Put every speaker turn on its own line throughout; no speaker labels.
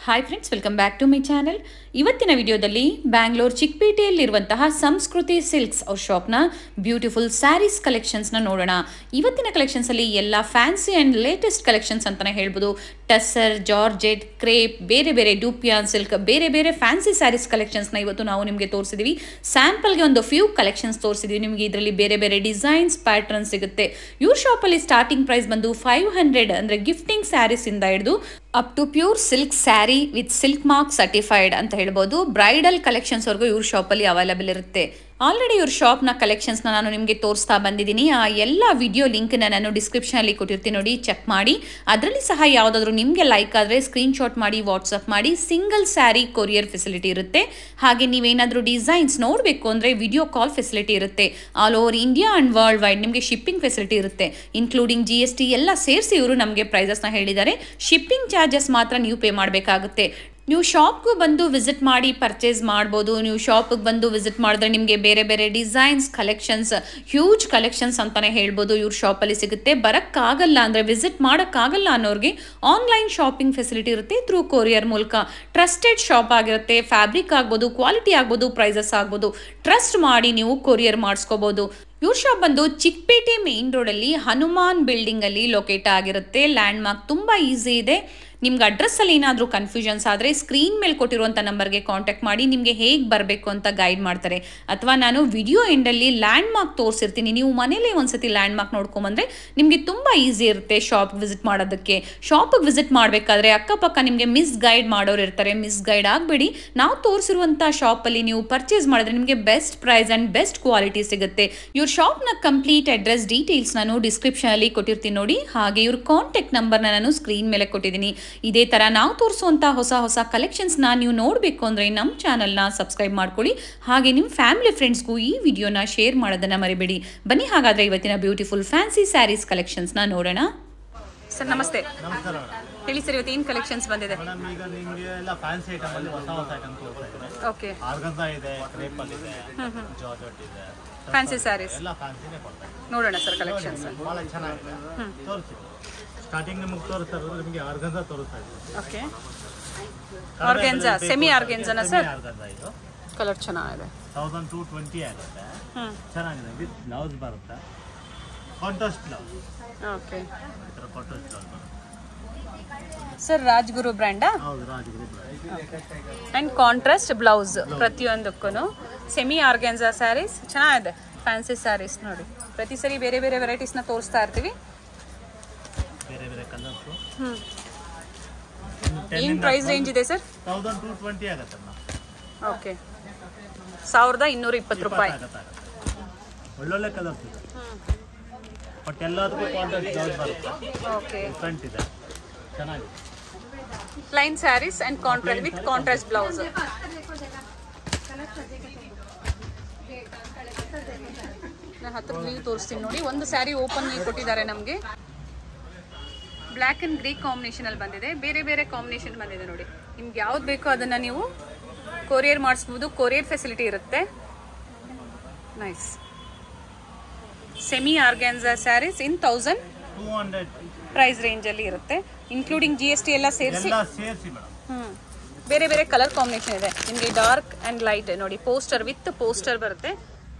Hi friends welcome back to my channel ಇವತ್ತಿನ ವಿಡಿಯೋದಲ್ಲಿ ಬ್ಯಾಂಗ್ಳೂರ್ ಚಿಕ್ಕಪೇಟೆಯಲ್ಲಿರುವಂತಹ ಸಂಸ್ಕೃತಿ ಸಿಲ್ಕ್ಸ್ ಅವ್ರ ಶಾಪ್ನ ಬ್ಯೂಟಿಫುಲ್ ಸ್ಯಾರೀಸ್ ಕಲೆಕ್ಷನ್ಸ್ನ ನೋಡೋಣ ಇವತ್ತಿನ ಕಲೆಕ್ಷನ್ಸಲ್ಲಿ ಎಲ್ಲ ಫ್ಯಾನ್ಸಿ ಆ್ಯಂಡ್ ಲೇಟೆಸ್ಟ್ ಕಲೆಕ್ಷನ್ಸ್ ಅಂತಲೇ ಹೇಳ್ಬೋದು ಟಸ್ಸರ್ ಜಾರ್ಜೆಟ್ ಕ್ರೇಪ್ ಬೇರೆ ಬೇರೆ ಡೂಪಿಯಾನ್ ಸಿಲ್ಕ್ ಬೇರೆ ಬೇರೆ ಫ್ಯಾನ್ಸಿ ಸ್ಯಾರೀಸ್ ಕಲೆಕ್ಷನ್ಸ್ನ ಇವತ್ತು ನಾವು ನಿಮಗೆ ತೋರಿಸಿದ್ದೀವಿ ಸ್ಯಾಂಪಲ್ಗೆ ಒಂದು ಫ್ಯೂ ಕಲೆಕ್ಷನ್ಸ್ ತೋರಿಸಿದ್ದೀವಿ ನಿಮಗೆ ಇದರಲ್ಲಿ ಬೇರೆ ಬೇರೆ ಡಿಸೈನ್ಸ್ ಪ್ಯಾಟರ್ನ್ ಸಿಗುತ್ತೆ ಇವ್ರ ಶಾಪಲ್ಲಿ ಸ್ಟಾರ್ಟಿಂಗ್ ಪ್ರೈಸ್ ಬಂದು ಫೈವ್ ಹಂಡ್ರೆಡ್ ಅಂದರೆ ಗಿಫ್ಟಿಂಗ್ ಸ್ಯಾರೀಸಿಂದ ಹಿಡಿದು up to pure silk sari with silk mark certified ಅಂತ ಹೇಳ್ಬೋದು ಬ್ರೈಡಲ್ ಕಲೆಕ್ಷನ್ಸ್ವರೆಗೂ ಇವ್ರ ಶಾಪಲ್ಲಿ ಅವೈಲಬಲ್ ಇರುತ್ತೆ ಆಲ್ರೆಡಿ ಇವ್ರ ಶಾಪ್ನ ಕಲೆಕ್ಷನ್ಸ್ನ ನಾನು ನಿಮಗೆ ತೋರಿಸ್ತಾ ಬಂದಿದ್ದೀನಿ ಆ ಎಲ್ಲ ವಿಡಿಯೋ ಲಿಂಕ್ನ ನಾನು ಡಿಸ್ಕ್ರಿಪ್ಷನಲ್ಲಿ ಕೊಟ್ಟಿರ್ತೀನಿ ನೋಡಿ ಚೆಕ್ ಮಾಡಿ ಅದರಲ್ಲಿ ಸಹ ಯಾವುದಾದ್ರೂ ನಿಮಗೆ ಲೈಕ್ ಆದರೆ ಸ್ಕ್ರೀನ್ಶಾಟ್ ಮಾಡಿ ವಾಟ್ಸಪ್ ಮಾಡಿ ಸಿಂಗಲ್ ಸ್ಯಾರಿ ಕೊರಿಯರ್ ಫೆಸಿಲಿಟಿ ಇರುತ್ತೆ ಹಾಗೆ ನೀವೇನಾದರೂ ಡಿಸೈನ್ಸ್ ನೋಡಬೇಕು ಅಂದರೆ ವಿಡಿಯೋ ಕಾಲ್ ಫೆಸಿಲಿಟಿ ಇರುತ್ತೆ all over India and world wide ನಿಮಗೆ ಶಿಪ್ಪಿಂಗ್ ಫೆಸಿಲಿಟಿ ಇರುತ್ತೆ ಇನ್ಕ್ಲೂಡಿಂಗ್ ಜಿ ಎಸ್ ಟಿ ಎಲ್ಲ ಸೇರಿಸಿ ಇವರು ನಮಗೆ ಪ್ರೈಸಸ್ನ ಹೇಳಿದ್ದಾರೆ ಶಿಪ್ಪಿಂಗ್ ಚಾರ್ಜಸ್ ಮಾತ್ರ ನೀವು ಪೇ ಮಾಡಬೇಕಾಗುತ್ತೆ ನೀವು ಶಾಪ್ಗೂ ಬಂದು ವಿಸಿಟ್ ಮಾಡಿ ಪರ್ಚೇಸ್ ಮಾಡ್ಬೋದು ನೀವು ಶಾಪಿಗೆ ಬಂದು ವಿಸಿಟ್ ಮಾಡಿದ್ರೆ ನಿಮಗೆ ಬೇರೆ ಬೇರೆ ಡಿಸೈನ್ಸ್ ಕಲೆಕ್ಷನ್ಸ್ ಹ್ಯೂಜ್ ಕಲೆಕ್ಷನ್ಸ್ ಅಂತಲೇ ಹೇಳ್ಬೋದು ಇವ್ರ ಶಾಪಲ್ಲಿ ಸಿಗುತ್ತೆ ಬರೋಕ್ಕಾಗಲ್ಲ ಅಂದರೆ ವಿಸಿಟ್ ಮಾಡೋಕ್ಕಾಗಲ್ಲ ಅನ್ನೋರಿಗೆ ಆನ್ಲೈನ್ ಶಾಪಿಂಗ್ ಫೆಸಿಲಿಟಿ ಇರುತ್ತೆ ಥ್ರೂ ಕೊರಿಯರ್ ಮೂಲಕ ಟ್ರಸ್ಟೆಡ್ ಶಾಪ್ ಆಗಿರುತ್ತೆ ಫ್ಯಾಬ್ರಿಕ್ ಆಗ್ಬೋದು ಕ್ವಾಲಿಟಿ ಆಗ್ಬೋದು ಪ್ರೈಸಸ್ ಆಗ್ಬೋದು ಟ್ರಸ್ಟ್ ಮಾಡಿ ನೀವು ಕೊರಿಯರ್ ಮಾಡಿಸ್ಕೋಬೋದು ಇವ್ರ ಶಾಪ್ ಬಂದು ಚಿಕ್ಕಪೇಟೆ ಮೇನ್ ರೋಡಲ್ಲಿ ಹನುಮಾನ್ ಬಿಲ್ಡಿಂಗಲ್ಲಿ ಲೊಕೇಟ್ ಆಗಿರುತ್ತೆ ಲ್ಯಾಂಡ್ ಮಾರ್ಕ್ ತುಂಬ ಈಸಿ ಇದೆ ನಿಮ್ಗೆ ಅಡ್ರೆಸ್ಸಲ್ಲಿ ಏನಾದರೂ ಕನ್ಫ್ಯೂಷನ್ಸ್ ಆದರೆ ಸ್ಕ್ರೀನ್ ಮೇಲೆ ಕೊಟ್ಟಿರುವಂಥ ನಂಬರ್ಗೆ ಕಾಂಟ್ಯಾಕ್ಟ್ ಮಾಡಿ ನಿಮಗೆ ಹೇಗೆ ಬರಬೇಕು ಅಂತ ಗೈಡ್ ಮಾಡ್ತಾರೆ ಅಥವಾ ನಾನು ವಿಡಿಯೋ ಎಂಡಲ್ಲಿ ಲ್ಯಾಂಡ್ ಮಾರ್ಕ್ ತೋರಿಸಿರ್ತೀನಿ ನೀವು ಮನೇಲೇ ಒಂದ್ಸತಿ ಲ್ಯಾಂಡ್ ಮಾರ್ಕ್ ನೋಡ್ಕೊಂಬಂದರೆ ನಿಮಗೆ ತುಂಬ ಈಸಿ ಇರುತ್ತೆ ಶಾಪ್ ವಿಸಿಟ್ ಮಾಡೋದಕ್ಕೆ ಶಾಪಿಗೆ ವಿಸಿಟ್ ಮಾಡಬೇಕಾದ್ರೆ ಅಕ್ಕಪಕ್ಕ ನಿಮಗೆ ಮಿಸ್ ಗೈಡ್ ಮಾಡೋರು ಇರ್ತಾರೆ ಮಿಸ್ ಗೈಡ್ ಆಗಬೇಡಿ ನಾವು ತೋರಿಸಿರುವಂಥ ಶಾಪಲ್ಲಿ ನೀವು ಪರ್ಚೇಸ್ ಮಾಡಿದ್ರೆ ನಿಮಗೆ best price and best quality ಸಿಗುತ್ತೆ ಇವ್ರ ಶಾಪ್ನ ಕಂಪ್ಲೀಟ್ ಅಡ್ರೆಸ್ ಡೀಟೇಲ್ಸ್ ನಾನು ಡಿಸ್ಕ್ರಿಪ್ಷನಲ್ಲಿ ಕೊಟ್ಟಿರ್ತೀನಿ ನೋಡಿ ಹಾಗೆ ಇವ್ರ ಕಾಂಟ್ಯಾಕ್ಟ್ ನಂಬರ್ನ ನಾನು ಸ್ಕ್ರೀನ್ ಮೇಲೆ ಕೊಟ್ಟಿದ್ದೀನಿ ಇದೇ ಥರ ನಾವು ತೋರಿಸುವಂಥ ಹೊಸ ಹೊಸ ಕಲೆಕ್ಷನ್ಸ್ನ ನೀವು ನೋಡಬೇಕು ಅಂದರೆ ನಮ್ಮ ಚಾನಲ್ನ ಸಬ್ಸ್ಕ್ರೈಬ್ ಮಾಡ್ಕೊಳ್ಳಿ ಹಾಗೆ ನಿಮ್ಮ ಫ್ಯಾಮಿಲಿ ಫ್ರೆಂಡ್ಸ್ಗೂ ಈ ವಿಡಿಯೋನ ಶೇರ್ ಮಾಡೋದನ್ನು ಮರಿಬೇಡಿ ಬನ್ನಿ ಹಾಗಾದರೆ ಇವತ್ತಿನ ಬ್ಯೂಟಿಫುಲ್ ಫ್ಯಾನ್ಸಿ ಸ್ಯಾರೀಸ್ ಕಲೆಕ್ಷನ್ಸ್ನ ನೋಡೋಣ ಸರ್ ನಮಸ್ತೆ
ನಮಸ್ಕಾರ ಮೇಡಮ್
ಹೇಳಿ ಸರ್ ಇವತ್ತು ಏನು ಕಲೆಕ್ಷನ್ಸ್ ಬಂದಿದೆ
ಮೇಡಮ್ ಈಗ ನಿಮಗೆ ಎಲ್ಲ ಫ್ಯಾನ್ಸಿ ಐಟಮ್ ಅಲ್ಲಿ ಹೊಸ ಹೊಸ ಐಟಮ್ ತೋರಿಸ್ತಾ ಇದ್ದಾರೆ
ಓಕೆ
ಆರ್ಗನ್ಸಾ ಇದೆ ಕ್ರೇಪಲ್ ಇದೆ ಜಾರ್ಜೆಟ್ ಇದೆ
ಫ್ಯಾನ್ಸಿ ಸ್ಯಾರೀಸ್
ಎಲ್ಲ ಫ್ಯಾನ್ಸಿನೇ ಕೊಡ್ತಾ ಇದ್ದಾರೆ
ನೋಡೋಣ ಸರ್ ಕಲೆಕ್ಷನ್ಸ್
ಭಾಳ ಚೆನ್ನಾಗಿದೆ ತೋರಿಸಿ ಸ್ಟಾರ್ಟಿಂಗ್ ನಿಮಗೆ ತೋರಿಸ್ತಾ ಇರೋದು ನಿಮಗೆ ಆರ್ಗನ್ಸಾ ತೋರಿಸ್ತಾ ಇದ್ದೀವಿ
okay Organza, semi organzana sir?
Organza ಇದು
ಕಲರ್ ಚೆನ್ನಾಗಿದೆ
ತೌಸಂಡ್ ಟು ಟ್ವೆಂಟಿ ಆಗುತ್ತೆ
ಹ್ಞೂ
ಚೆನ್ನಾಗಿದೆ ವಿತ್ ಬ್ಲೌಸ್ ಬರುತ್ತೆ ಕಾಂಟ್ರಾಸ್ಟ್ ಬ್ಲೌಸ್
ಓಕೆ
ಈ ಥರ ಕಾಂಟ್ರಾಸ್ಟ್ ಬ್ಲೌಸ್ ಬರುತ್ತೆ
ಸರ್ ರಾಜ್ಗುರು ಬ್ರ್ಯಾಂಡಾ
ಹೌದು ರಾಜಗುರು
ಆ್ಯಂಡ್ ಕಾಂಟ್ರಾಸ್ಟ್ ಬ್ಲೌಸ್ ಪ್ರತಿಯೊಂದಕ್ಕೂ ಸೆಮಿ ಆರ್ಗೆನ್ಸಾ ಸ್ಯಾರೀಸ್ ಚೆನ್ನಾಗಿದೆ ಫ್ಯಾನ್ಸಿ ಸ್ಯಾರೀಸ್ ನೋಡಿ ಪ್ರತಿ ಸರಿ ಬೇರೆ ಬೇರೆ ವೆರೈಟೀಸ್ನ ತೋರಿಸ್ತಾ ಇರ್ತೀವಿ
ಬೇರೆ ಬೇರೆ ಕಲರ್ಸು
ಹ್ಞೂ ಏನು ಪ್ರೈಸ್ ರೇಂಜ್ ಇದೆ ಸರ್
ತೌಸಂಡ್ ಟು ಟ್ವೆಂಟಿ ಆಗುತ್ತೆ ಮೇಡಮ್
ಓಕೆ ಸಾವಿರದ ಇನ್ನೂರ ಇಪ್ಪತ್ತು ರೂಪಾಯಿ
ಆಗುತ್ತೆ ಒಳ್ಳೊಳ್ಳೆ ಕಲರ್ಸ್ ಇದೆ ಬಟ್ ಎಲ್ಲದಕ್ಕೂ ಕಾಂಟ್ರಾಸ್ಟ್ ಬ್ಲೌಸ್ ಬರುತ್ತೆ
ಓಕೆ
ಫ್ರಂಟ್ ಇದೆ ಚೆನ್ನಾಗಿದೆ
plain saris and contrast with contrast blouse ನಾನು ಹತ್ರ ವ್ಯೂ ತೋರಿಸ್ತೀನಿ ನೋಡಿ ಒಂದು ಸ್ಯಾರಿ ಓಪನ್ ಕೊಟ್ಟಿದ್ದಾರೆ ನಮಗೆ ಬ್ಲ್ಯಾಕ್ ಆ್ಯಂಡ್ ಗ್ರೀ ಕಾಂಬಿನೇಷನಲ್ಲಿ ಬಂದಿದೆ ಬೇರೆ ಬೇರೆ ಕಾಂಬಿನೇಷನ್ ಬಂದಿದೆ ನೋಡಿ ನಿಮ್ಗೆ ಯಾವ್ದು ಬೇಕೋ ಅದನ್ನು ನೀವು ಕೊರಿಯರ್ ಮಾಡಿಸ್ಬೋದು ಕೊರಿಯರ್ ಫೆಸಿಲಿಟಿ ಇರುತ್ತೆ nice semi organza saris in thousand
two hundred
price ರೇಂಜಲ್ಲಿ ಇರುತ್ತೆ ಇನ್ಕ್ಲೂಡಿಂಗ್ ಜಿ ಎಸ್ ಟಿ ಎಲ್ಲ ಸೇರಿಸಿ
ಎಲ್ಲ ಸೇರಿಸಿ ಮೇಡಮ್
ಹ್ಮ್ ಬೇರೆ ಬೇರೆ ಕಲರ್ ಕಾಂಬಿನೇಷನ್ ಇದೆ ನಿಮಗೆ ಡಾರ್ಕ್ ಅಂಡ್ ಲೈಟ್ ನೋಡಿ ಪೋಸ್ಟರ್ ವಿತ್ ಪೋಸ್ಟರ್ ಬರುತ್ತೆ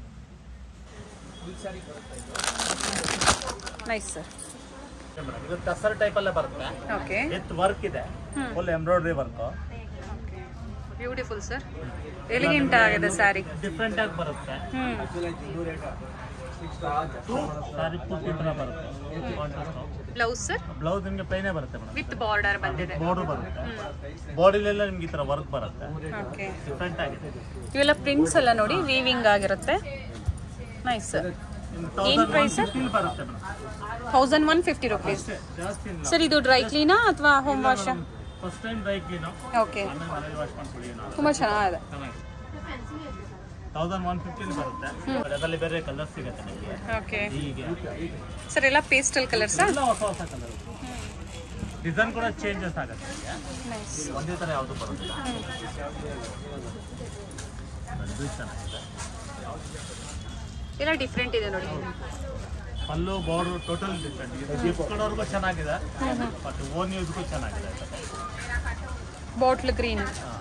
ನೈಸ್ ಸರ್
ಮೇಡಮ್ ಇದು ಟಸರ್ ಟೈಪಲ್ಲೇ ಬರುತ್ತೆ
ಓಕೆ
ವಿತ್ ವರ್ಕ್ ಇದೆ full embroidery work
beautiful sir elegant ಆಗಿದೆ ಸ್ಯಾರಿ
ಡಿಫ್ರೆಂಟ್ ಆಗಿ ಬರುತ್ತೆ
ಹ್ಮ್
ಸಾರಿ ಪೂರ್ತಿ ಥರ ಬರುತ್ತೆ
ಬ್ಲೌಸ್ ಸರ್
ಬ್ಲೌಸ್ ನಿಮಗೆ ಪ್ಲೈನೇ ಬರುತ್ತೆ ಮೇಡಮ್
ವಿತ್ ಬಾರ್ಡರ್ ಬಂದಿದೆ
ಬೋರ್ಡು ಬರುತ್ತೆ ಬಾಡಿಲೆಲ್ಲ ನಿಮ್ಗೆ ಈ ಥರ ವರ್ಕ್ ಬರುತ್ತೆ
ಓಕೆ
ಡಿಫ್ರೆಂಟ್ ಆಗಿದೆ
ಇವೆಲ್ಲ ಪ್ರಿಂಟ್ಸ್ ಎಲ್ಲ ನೋಡಿ ವೀವಿಂಗ್ ಆಗಿರುತ್ತೆ ನೈಸ್ ಸರ್ ಏನ್ ಪ್ರೈಸ್ ಸರ್
ಫೀಲ್ ಬರುತ್ತೆ madam
thousand one fifty rupees
ಜಾಸ್ತಿ ಇಲ್ಲ
ಸರ್ ಇದು ಡ್ರೈ ಕ್ಲೀನಾ ಅಥವಾ home wash
first time dry clean
okay
ಆಮೇಲೆ ಮನೇಲಿ ವಾಶ್ ಮಾಡ್ಕೊಳ್ಳಿ ನಾವು
ತುಂಬ ಚೆನ್ನಾಗಿದೆ
ಚೆನ್ನಾಗಿದೆ ತೌಸಂಡ್ ಒನ್ ಫಿಫ್ಟಿಲಿ ಬರುತ್ತೆ ಅದರಲ್ಲಿ ಬೇರೆ ಕಲರ್ ಸಿಗುತ್ತೆ ನಿಮಗೆ
ಓಕೆ
ಹೀಗೆ
ಸರ್ ಎಲ್ಲ ಪೇಸ್ಟಲ್ ಕಲರ್ಸಾ
ಎಲ್ಲ ಹೊಸ ಹೊಸ ಕಲರ್ ಡಿಸೈನ್ ಕೂಡ ಚೇಂಜಸ್ ಆಗುತ್ತೆ ನಿಮಗೆ
ನೈಸ್
ಒಂದೇ ಥರ ಯಾವುದು ಬರೋದಿಲ್ಲ ಅದು ಚೆನ್ನಾಗಿದೆ
ಎಲ್ಲ ಡಿಫ್ರೆಂಟ್ ಇದೆ ನೋಡಿ
ಪಲ್ಲು ಬಾರ್ಡರ್ ಟೋಟಲ್ ಡಿಫ್ರೆಂಟ್ ಇದೆ ಗಿಫ್ಟ್ ಕೊಡೋರ್ಗೂ ಚೆನ್ನಾಗಿದೆ ಬಟ್ ಓನ್ ಯೂಸ್ಗೂ ಚೆನ್ನಾಗಿದೆ
bottle green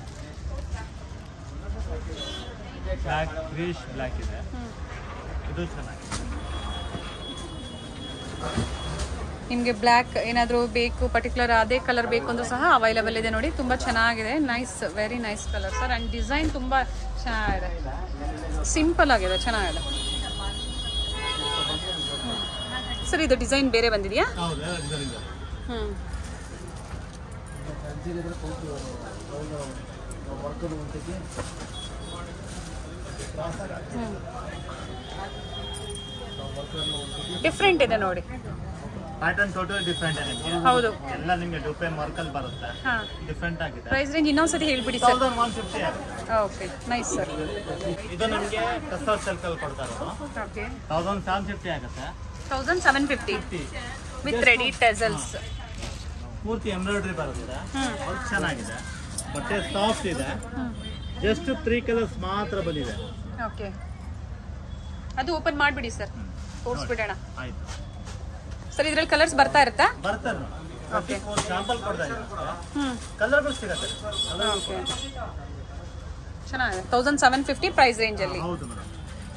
black greyish black ಇದೆ ಇದು ಚೆನ್ನಾಗಿದೆ
ನಿಮಗೆ ಬ್ಲ್ಯಾಕ್ ಏನಾದರೂ ಬೇಕು ಪರ್ಟಿಕ್ಯುಲರ್ ಅದೇ ಕಲರ್ ಬೇಕು ಅಂದ್ರೂ ಸಹ ಅವೈಲಬಲ್ ಇದೆ ನೋಡಿ ತುಂಬ ಚೆನ್ನಾಗಿದೆ nice very nice colour sir and design ತುಂಬ ಚೆನ್ನಾಗಿದೆ ಸಿಂಪಲ್ ಆಗಿದೆ ಚೆನ್ನಾಗಿದೆ ಸರ್ ಇದು ಡಿಸೈನ್ ಬೇರೆ ಬಂದಿದೆಯಾ
ಹೌದು ಎಲ್ಲ ಡಿಸೈನ್ ಇದೆ
ಹ್ಞೂ ಡಿಫ್ರೆಂಟ್ ಇದೆ ನೋಡಿ
ಪ್ಯಾಟರ್ನ್ ಟೋಟಲ್ ಡಿಫ್ರೆಂಟ್ ಇದೆ ನಿಮಗೆ
ಹೌದು
ಎಲ್ಲ ನಿಮಗೆ ಡುಪೆ ಮಾರ್ಕಲ್ ಬರುತ್ತೆ
ಹಾಂ
ಡಿಫ್ರೆಂಟ್ ಆಗಿದೆ
ಪ್ರೈಸ್ ರೇಂಜ್ ಇನ್ನೊಂದ್ಸತಿ ಹೇಳ್ಬಿಡಿ ಸರ್
ತೌಸಂಡ್ ಒನ್ ಫಿಫ್ಟಿ ಆಗುತ್ತೆ
ಓಕೆ ನೈಸ್ ಸರ್
ಇದು ನಿಮಗೆ ಕಸರ್ ಸಿಲ್ಕಲ್ಲಿ ಕೊಡ್ತಾ ಇರೋದು
ಓಕೆ
ತೌಸಂಡ್ ಸೆವೆನ್ ಫಿಫ್ಟಿ ಆಗುತ್ತೆ
thousand seven fifty with ready tassels
ಪೂರ್ತಿ ಎಂಬ್ರಾಯ್ಡ್ರಿ ಬರುತ್ತೆ
ಹ್ಮ್.
ವರ್ಕ್ ಚೆನ್ನಾಗಿದೆ ಬಟ್ಟೆ ಸಾಫ್ಟ್ ಇದೆ ಜಸ್ಟ್ ತ್ರೀ ಕಲರ್ಸ್ ಮಾತ್ರ ಬಂದಿದೆ
ಓಕೆ ಅದು ಓಪನ್ ಮಾಡಿಬಿಡಿ ಸರ್ ತೋರಿಸ್ಬಿಡೋಣ
ಆಯ್ತು
ಸರ್ ಇದ್ರಲ್ಲಿ ಕಲರ್ಸ್ ಬರ್ತಾ ಇರುತ್ತಾ
ಬರ್ತದೆ
Okay.
ಶಾಂಪಲ್ ಕೊಡ್ತಾ ಇದ್ದಾರೆ
ಹ್ಞೂ
ಕಲರ್ಗಳು ಸಿಗತ್ತೆ Colour-
ಓಕೆ ಚೆನ್ನಾಗಿದೆ ತೌಸಂಡ್ ಸೆವೆನ್ ಫಿಫ್ಟಿ ಪ್ರೈಸ್ ರೇಂಜಲ್ಲಿ
ಹೌದು madam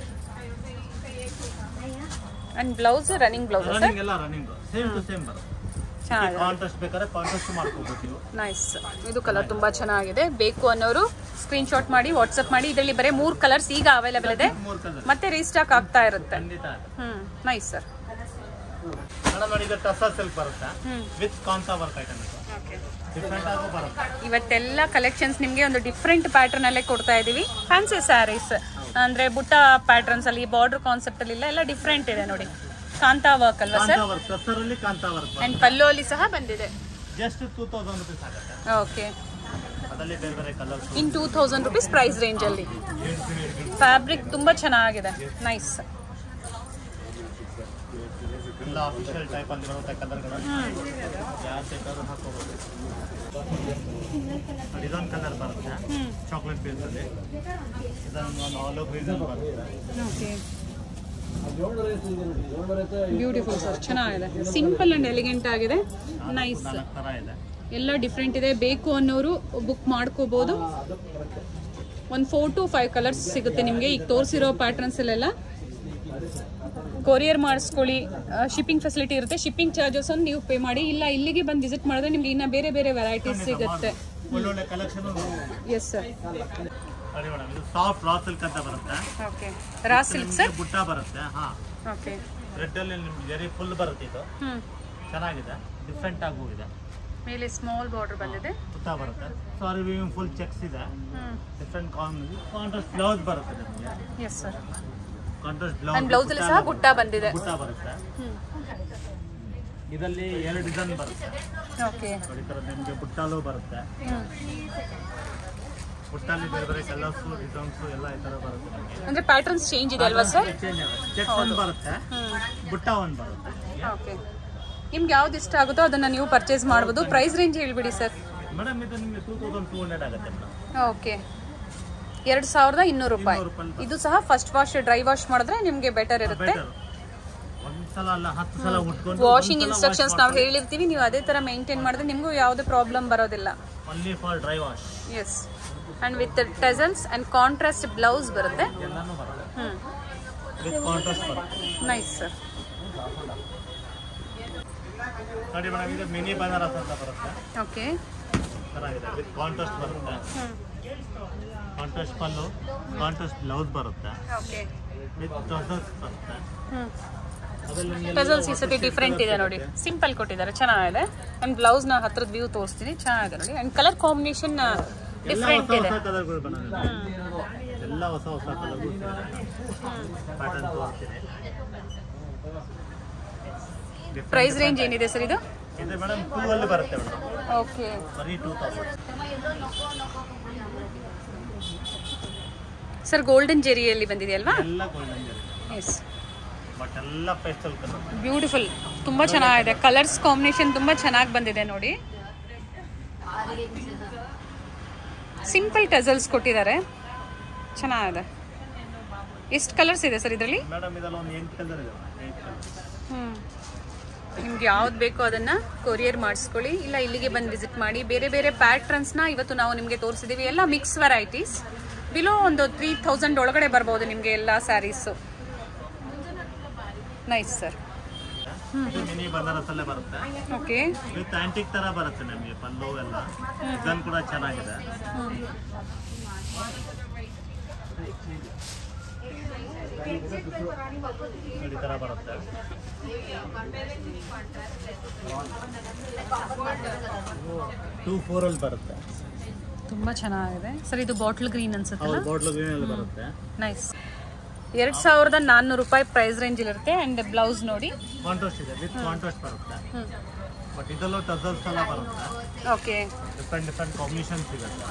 and blouse running blouse sir
running ಎಲ್ಲ ರನ್ನಿಂಗ್ ಸೇಮ್ ಟು ಸೇಮ್ ಬರುತ್ತೆ
ಚೆನ್ನಾಗಿದೆ
ಕಾಂಟ್ರಾಸ್ಟ್ ಬೇಕಾದ್ರೆ ಕಾಂಟ್ರಾಸ್ಟ್ ಮಾಡ್ಕೋಬಹುದು ನೀವು
ನೈಸ್ ಇದು ಕಲರ್ ತುಂಬ ಚೆನ್ನಾಗಿದೆ ಬೇಕು ಅನ್ನೋರು ಸ್ಕ್ರೀನ್ಶಾಟ್ ಮಾಡಿ ವಾಟ್ಸಪ್ ಮಾಡಿ ಇದರಲ್ಲಿ ಬರೀ ಮೂರು ಕಲರ್ಸ್ ಈಗ ಅವೈಲೇಬಲ್ ಇದೆ
ಮೂರು ಕಲರ್
ಮತ್ತೆ ರೀಸ್ಟಾಕ್ ಆಗ್ತಾ ಇರುತ್ತೆ
ಖಂಡಿತ
ಹ್ಞೂ ನೈಸ್ ಸರ್
ಮೇಡಮ್ ನೋಡಿ ಇದು ಟಸ ಸಿಲ್ಕ್ ಬರುತ್ತೆ
ಹ್ಮ್.
ವಿತ್ ಕಾನ್ಸಾ ವರ್ಕ್ ಐಟಮ್ ಇದು
ಓಕೆ
ಡಿಫ್ರೆಂಟ್ ಆಗು ಬರುತ್ತೆ
ಇವತ್ತೆಲ್ಲ ಕಲೆಕ್ಷನ್ಸ್ ನಿಮಗೆ ಒಂದು ಡಿಫ್ರೆಂಟ್ ಪ್ಯಾಟರ್ನ್ ಅಲ್ಲೇ ಕೊಡ್ತಾ ಇದೀವಿ ಫ್ಯಾನ್ಸಿ ಸ್ಯಾರೀಸ್ ಅಂದ್ರೆ ಬುಟ್ಟ ಪ್ಯಾಟರ್ನ್ಸ್ ಅಲ್ಲಿ ಬಾರ್ಡರ್ ಕಾನ್ಸೆಪ್ಟ್ ಅಲ್ಲಿ ಇಲ್ಲ ಎಲ್ಲ ಡಿಫ್ರೆಂಟ್ ಇದೆ ನೋಡಿ ಕಾಂತಾ ವರ್ಕ್ ಅಲ್ವಾ ಸರ್
ಕಾಂತಾ ವರ್ಕ್ ಟಸರಲ್ಲಿ ಕಾಂತಾ ವರ್ಕ್
ಅಂಡ್ ಪಲ್ಲು ಅಲ್ಲಿ ಸಹ ಬಂದಿದೆ
ಜಸ್ಟ್ ಟೂ ತೌಸಂಡ್ ರುಪೀಸ್ ಆಗುತ್ತೆ
ಓಕೆ
ಅದರಲ್ಲಿ ಬೇರೆ ಬೇರೆ colours
in two thousand rupees price range ಅಲ್ಲಿ ಫ್ಯಾಬ್ರಿಕ್ ತುಂಬಾ ಚೆನ್ನಾಗಿದೆ ನೈಸ್
ಎಲ್ಲ ಅಫಿಷಿಯಲ್ ಟೈಪ್ ಅಲ್ಲಿ ಬರುತ್ತೆ ಕಲರ್ಗಳು ಯಾವ ಬೇಕಾದ್ರೂ ಹಾಕೋಬಹುದು ಇದೊಂದು ಕಲರ್ ಬರುತ್ತೆ ಚಾಕ್ಲೇಟ್ ಬೇಸ್ ಅಲ್ಲಿ ಇದೊಂದು ಒಂದು ಆಲೋ ಗ್ರೀನ್ ಅಲ್ಲಿ ಬರುತ್ತೆ
ಓಕೆ ಬ್ಯೂಟಿಫುಲ್ ಸರ್ ಚೆನ್ನಾಗಿದೆ ಸಿಂಪಲ್ ಅಂಡ್ ಎಲಿಗೆಂಟ್ ಆಗಿದೆ ನೈಸ್
ನಾಲ್ಕು ಥರ ಇದೆ
ಎಲ್ಲ ಡಿಫ್ರೆಂಟ್ ಇದೆ ಬೇಕು ಅನ್ನೋರು ಬುಕ್ ಮಾಡ್ಕೋಬೋದು ಒಂದು ಫೋರ್ ಟು ಫೈವ್ ಕಲರ್ಸ್ ಸಿಗುತ್ತೆ ನಿಮಗೆ ಈಗ ತೋರಿಸಿರೋ ಪ್ಯಾಟರ್ನ್ಸಲ್ಲೆಲ್ಲ ಕೊರಿಯರ್ ಮಾಡಿಸ್ಕೊಳ್ಳಿ ಶಿಪ್ಪಿಂಗ್ ಫೆಸಿಲಿಟಿ ಇರುತ್ತೆ ಶಿಪ್ಪಿಂಗ್ ಚಾರ್ಜಸ್ ಒಂದು ನೀವು ಪೇ ಮಾಡಿ ಇಲ್ಲ ಇಲ್ಲಿಗೆ ಬಂದು ವಿಸಿಟ್ ಮಾಡಿದ್ರೆ ನಿಮ್ಗೆ ಇನ್ನು ಬೇರೆ ಬೇರೆ ವೆರೈಟೀಸ್ ಸಿಗುತ್ತೆ
ಒಳ್ಳೊಳ್ಳೆ ಕಲೆಕ್ಷನ್
ಎಸ್ ಸರ್
ನೋಡಿ ಮೇಡಮ್ ಇದು ಸಾಫ್ಟ್ ರಾ ಸಿಲ್ಕ್ ಅಂತ ಬರುತ್ತೆ
ಓಕೆ ರಾ ಸಿಲ್ಕ್ ಸರ್
ನಿಮ್ಗೆ ಬುಟ್ಟ ಬರುತ್ತೆ ಹಾ
ಓಕೆ
ರೆಡ್ ಅಲ್ಲಿ ನಿಮ್ಗೆ ಜರಿ ಫುಲ್ ಬರುತ್ತೆ ಇದು
ಹ್ಞೂ
ಚೆನ್ನಾಗಿದೆ ಡಿಫ್ರೆಂಟ್ ಆಗೂ ಇದೆ
ಮೇಲೆ ಸ್ಮಾಲ್ ಬಾರ್ಡರ್ ಬಂದಿದೆ
ಬುಟ್ಟ ಬರುತ್ತೆ ಸಾರಿ ವಿವಿಂಗ್ ಫುಲ್ ಚೆಕ್ಸ್ ಇದೆ
ಹ್ಞೂ
ಡಿಫ್ರೆಂಟ್ ಕಾಂಟ್ರಾಸ್ಟ್ ಬ್ಲೌಸ್ ಬರುತ್ತೆ ನಿಮಗೆ
yes sir
contrast
and
blouse
ಬ್ಲೌಸಲ್ಲಿ ಸಹ ಬುಟ್ಟ ಬಂದಿದೆ
ಬುಟ್ಟ ಬರುತ್ತೆ
ಹ್ಞೂ
ಇದರಲ್ಲಿ ಎರಡು ಡಿಸೈನ್ ಬರುತ್ತೆ
ಓಕೆ
ನೋಡಿ ಈ ಥರ ನಿಮಗೆ ಬುಟ್ಟಾಲು ಬರುತ್ತೆ
ಹ್ಞೂ
ಬುಟ್ಟಲ್ಲಿ ಬೇರೆ ಬೇರೆ ಕಲರ್ಸು ಡಿಸೈನ್ಸು ಎಲ್ಲ ಈ ಥರ ಬರುತ್ತೆ ನಿಮಗೆ
ಅಂದರೆ ಪ್ಯಾಟರ್ನ್ಸ್ ಚೇಂಜ್ ಇದೆ ಅಲ್ವಾ ಸರ್
ಚೇಂಜ್ ಆಗುತ್ತೆ ಚೆಕ್ಸ್ ಒಂದು ಬರುತ್ತೆ
ಹ್ಞೂ
ಬುಟ್ಟ ಒಂದು ಬರುತ್ತೆ
ಓಕೆ ನಿಮ್ಗೆ ಯಾವ್ದು ಇಷ್ಟ ಆಗುತ್ತೋ ಅದನ್ನ ನೀವು ಪರ್ಚೇಸ್ ಮಾಡ್ಬೋದು ಪ್ರೈಸ್ ರೇಂಜ್ ಹೇಳ್ಬಿಡಿ ಸರ್
ಮೇಡಮ್ ಇದು ನಿಮಗೆ ಟೂ ತೌಸಂಡ್ ಟೂ ಹಂಡ್ರೆಡ್ ಆಗುತ್ತೆ ಮೇಡಮ್
ಓಕೆ ಎರಡು ಸಾವಿರದ ಇನ್ನೂರು ರೂಪಾಯಿ
ಇನ್ನೂರು ರೂಪಾಯಿ
ಇದು ಸಹ ಫಸ್ಟ್ ವಾಶ್ ಡ್ರೈ ವಾಶ್ ಮಾಡಿದ್ರೆ ನಿಮಗೆ ಬೆಟರ್ ಇರುತ್ತೆ
ಬೆಟರ್ ಒಂದ್ಸಲ ಅಲ್ಲ ಹತ್ತು ಸಲ ಉಟ್ಕೊಂಡು
ವಾಷಿಂಗ್ ಇನ್ಸ್ಟ್ರಕ್ಷನ್ಸ್ ನಾವು ಹೇಳಿರ್ತೀವಿ ನೀವು ಅದೇ ಥರ ಮೇಂಟೈನ್ ಮಾಡಿದ್ರೆ ನಿಮಗೂ ಯಾವುದೇ ಪ್ರಾಬ್ಲಮ್ ಬರೋದಿಲ್ಲ
only for dry wash
yes and with tassels and contrast blouse ಬರುತ್ತೆ
ಎಲ್ಲಾನು ಬರುತ್ತೆ
ಹ್ಞೂ
ವಿತ್ ಕಾಂಟ್ರಾಸ್ಟ್ ಬರುತ್ತೆ
ನೈಸ್ ಸರ್
ನೋಡಿ ಮೇಡಮ್ ಇದು ಮಿನಿ ಬನಾರಸ್ ಅಂತ ಬರುತ್ತೆ
ಓಕೆ
ಚೆನ್ನಾಗಿದೆ ವಿತ್ ಕಾಂಟ್ರಾಸ್ಟ್ ಬರುತ್ತೆ
ಹ್ಞೂ
ಕಾಂಟ್ರಾಸ್ಟ್ ಪಲ್ಲು ಕಾಂಟ್ರಾಸ್ಟ್ ಬ್ಲೌಸ್ ಬರುತ್ತೆ
ಓಕೆ
ವಿತ್ ಟಸಲ್ಸ್ ಬರುತ್ತೆ
ಹ್ಞೂ
ಅದ್ರಲ್ಲಿ ನಿಮ್ಗೆ
ಟೆಸಲ್ಸ್ ಈ ಸತಿ ಡಿಫ್ರೆಂಟ್ ಇದೆ ನೋಡಿ ಸಿಂಪಲ್ ಕೊಟ್ಟಿದ್ದಾರೆ ಚೆನ್ನಾಗಿದೆ ಆ್ಯಂಡ್ ಬ್ಲೌಸ್ನ ಹತ್ರದ ವ್ಯೂ ತೋರಿಸ್ತೀನಿ ಚೆನ್ನಾಗಿದೆ ನೋಡಿ ಆ್ಯಂಡ್ ಕಲರ್ ಕಾಂಬಿನೇಷನ್
ಎಲ್ಲ
ಡಿಫ್ರೆಂಟ್
ಹೊಸ
ಇದೆ
ಹೊಸ ಕಲರ್ಗಳು ಬಂದಿದೆ ಎಲ್ಲ ಹೊಸ ಹೊಸ ಕಲರ್ಗಳು ಪ್ಯಾಟರ್ನ್ ತೋರಿಸ್ತೀನಿ
ಪ್ರೈಸ್ ರೇಂಜ್ ಏನಿದೆ ಸರ್ ಇದು
ಇದು ಮೇಡಮ್ ಟೂ ಅಲ್ಲಿ ಬರುತ್ತೆ ಮೇಡಮ್
ಓಕೆ
ಬರೀ ಟೂ ತೌಸಂಡ್
ಸರ್ ಗೋಲ್ಡನ್ ಜೆರಿಯಲ್ಲಿ ಬಂದಿದೆ ಅಲ್ವಾ
ಎಲ್ಲ ಗೋಲ್ಡನ್ ಜರಿ
ಎಸ್
ಬಟ್ ಎಲ್ಲ ಪೇಸ್ಟಲ್ ಕಲರ್
ಬ್ಯೂಟಿಫುಲ್ ತುಂಬ ಚೆನ್ನಾಗಿದೆ ಕಲರ್ಸ್ ಕಾಂಬಿನೇಷನ್ ತುಂಬ ಚೆನ್ನಾಗಿ ಬಂದಿದೆ ನೋಡಿ ಸಿಂಪಲ್ ಟೆಸಲ್ಸ್ ಕೊಟ್ಟಿದ್ದಾರೆ ಚೆನ್ನಾಗಿದೆ ಎಷ್ಟು ಕಲರ್ಸ್ ಇದೆ ಸರ್ ಇದರಲ್ಲಿ
ಮೇಡಮ್ ಇದೆಲ್ಲ ಒಂದು ಎಂಟು ಕಲರ್ ಇದೆ ಎಂಟು ಕಲರ್
ಹ್ಞೂ ನಿಮ್ಗೆ ಯಾವ್ದು ಬೇಕೋ ಅದನ್ನ ಕೊರಿಯರ್ ಮಾಡಿಸ್ಕೊಳ್ಳಿ ಇಲ್ಲ ಇಲ್ಲಿಗೆ ಬಂದು ವಿಸಿಟ್ ಮಾಡಿ ಬೇರೆ ಬೇರೆ ಪ್ಯಾಟ್ರನ್ಸ್ನ ಇವತ್ತು ನಾವು ನಿಮಗೆ ತೋರಿಸಿದ್ದೀವಿ ಎಲ್ಲ ಮಿಕ್ಸ್ ವೆರೈಟೀಸ್ ಬಿಲೋ ಒಂದು ತ್ರೀ ತೌಸಂಡ್ ಒಳಗಡೆ ಬರ್ಬೋದು ನಿಮಗೆ ಎಲ್ಲ ಸ್ಯಾರೀಸು ನೈಸ್ ಸರ್
ಇದು ಮಿನಿ ಬನಾರಸ್ ಅಲ್ಲೇ ಬರುತ್ತೆ
ಓಕೆ
ವಿತ್ ಆಂಟಿಕ್ ತರ ಬರುತ್ತೆ ನಿಮಗೆ ಪಲ್ಲು ಎಲ್ಲ ಡಿಸೈನ್ ಕೂಡ ಚೆನ್ನಾಗಿದೆ ನೋಡಿ, ಈ ತರ ಬರುತ್ತೆ ಟೂ ಫೋರ್ ಅಲ್ಲಿ ಬರುತ್ತೆ
ತುಂಬಾ ಚೆನ್ನಾಗಿದೆ ಸರ್ ಇದು ಬಾಟ್ಲ್ ಗ್ರೀನ್ ಅನ್ಸುತ್ತಲ್ಲ
ಹೌದು ಬಾಟ್ಲು ಗ್ರೀನ್ ಅಲ್ಲಿ ಬರುತ್ತೆ
ನೈಸ್ ಎರಡ್ ಸಾವಿರದ ನಾನ್ನೂರು ರೂಪಾಯಿ ಪ್ರೈಸ್ ರೇಂಜ್ ಇರುತ್ತೆ ಅಂಡ್ ಬ್ಲೌಸ್ ನೋಡಿ
ಕಾಂಟ್ರಾಸ್ಟ್ ಇದೆ ವಿತ್ ಕಾಂಟ್ರಾಸ್ಟ್ ಬರುತ್ತೆ ಬಟ್ ಇದರಲ್ಲೂ ಟಸಲ್ಸ್ ಎಲ್ಲ ಬರುತ್ತೆ
ಓಕೆ
ಡಿಫ್ರೆಂಟ್ ಡಿಫ್ರೆಂಟ್ ಕಾಂಬಿನೇಷನ್ ಸಿಗುತ್ತೆ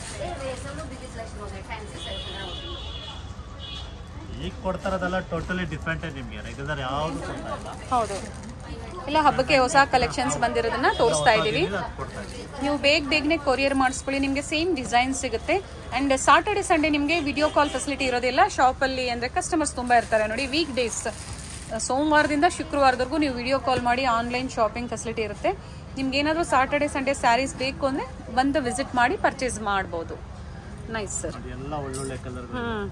ಈಗ ಕೊಡ್ತಾರದೆಲ್ಲ ಟೋಟಲಿ ಡಿಫ್ರೆಂಟ್ ನಿಮಗೆ ರೆಗ್ಯುಲರ್ ಯಾವುದು ಕೊಡ್ತಾ ಇಲ್ಲ
ಹೌದು ಇಲ್ಲ ಹಬ್ಬಕ್ಕೆ ಹೊಸ ಕಲೆಕ್ಷನ್ಸ್ ಬಂದಿರೋದನ್ನ ತೋರಿಸ್ತಾ ಇದ್ದೀವಿ
ಇದು ಅದು ಕೊಡ್ತಾ ಇದ್ದೀವಿ
ನೀವು ಬೇಗ ಬೇಗನೆ ಕೊರಿಯರ್ ಮಾಡಿಸ್ಕೊಳ್ಳಿ ನಿಮಗೆ ಸೇಮ್ ಡಿಸೈನ್ ಸಿಗುತ್ತೆ ಅಂಡ್ ಸಾಟರ್ಡೆ ಸಂಡೇ ನಿಮಗೆ ವಿಡಿಯೋ ಕಾಲ್ ಫೆಸಿಲಿಟಿ ಇರೋದಿಲ್ಲ ಶಾಪಲ್ಲಿ ಅಂದರೆ ಕಸ್ಟಮರ್ಸ್ ತುಂಬ ಇರ್ತಾರೆ ನೋಡಿ ವೀಕ್ ಡೇಸ್ ಸೋಮವಾರದಿಂದ ಶುಕ್ರವಾರದವರೆಗೂ ನೀವು ವಿಡಿಯೋ ಕಾಲ್ ಮಾಡಿ ಆನ್ಲೈನ್ ಶಾಪಿಂಗ್ ಫೆಸಿಲಿಟಿ ಇರುತ್ತೆ ನಿಮ್ಗೆ ಏನಾದರೂ ಸಾಟರ್ಡೆ ಸಂಡೇ ಸ್ಯಾರೀಸ್ ಬೇಕು ಅಂದರೆ ಬಂದು ವಿಸಿಟ್ ಮಾಡಿ ಪರ್ಚೇಸ್ ಮಾಡ್ಬೋದು ನೈಸ್ ಸರ್
ಅದು ಎಲ್ಲ ಒಳ್ಳೊಳ್ಳೆ ಕಲರ್
ಹ್ಮ್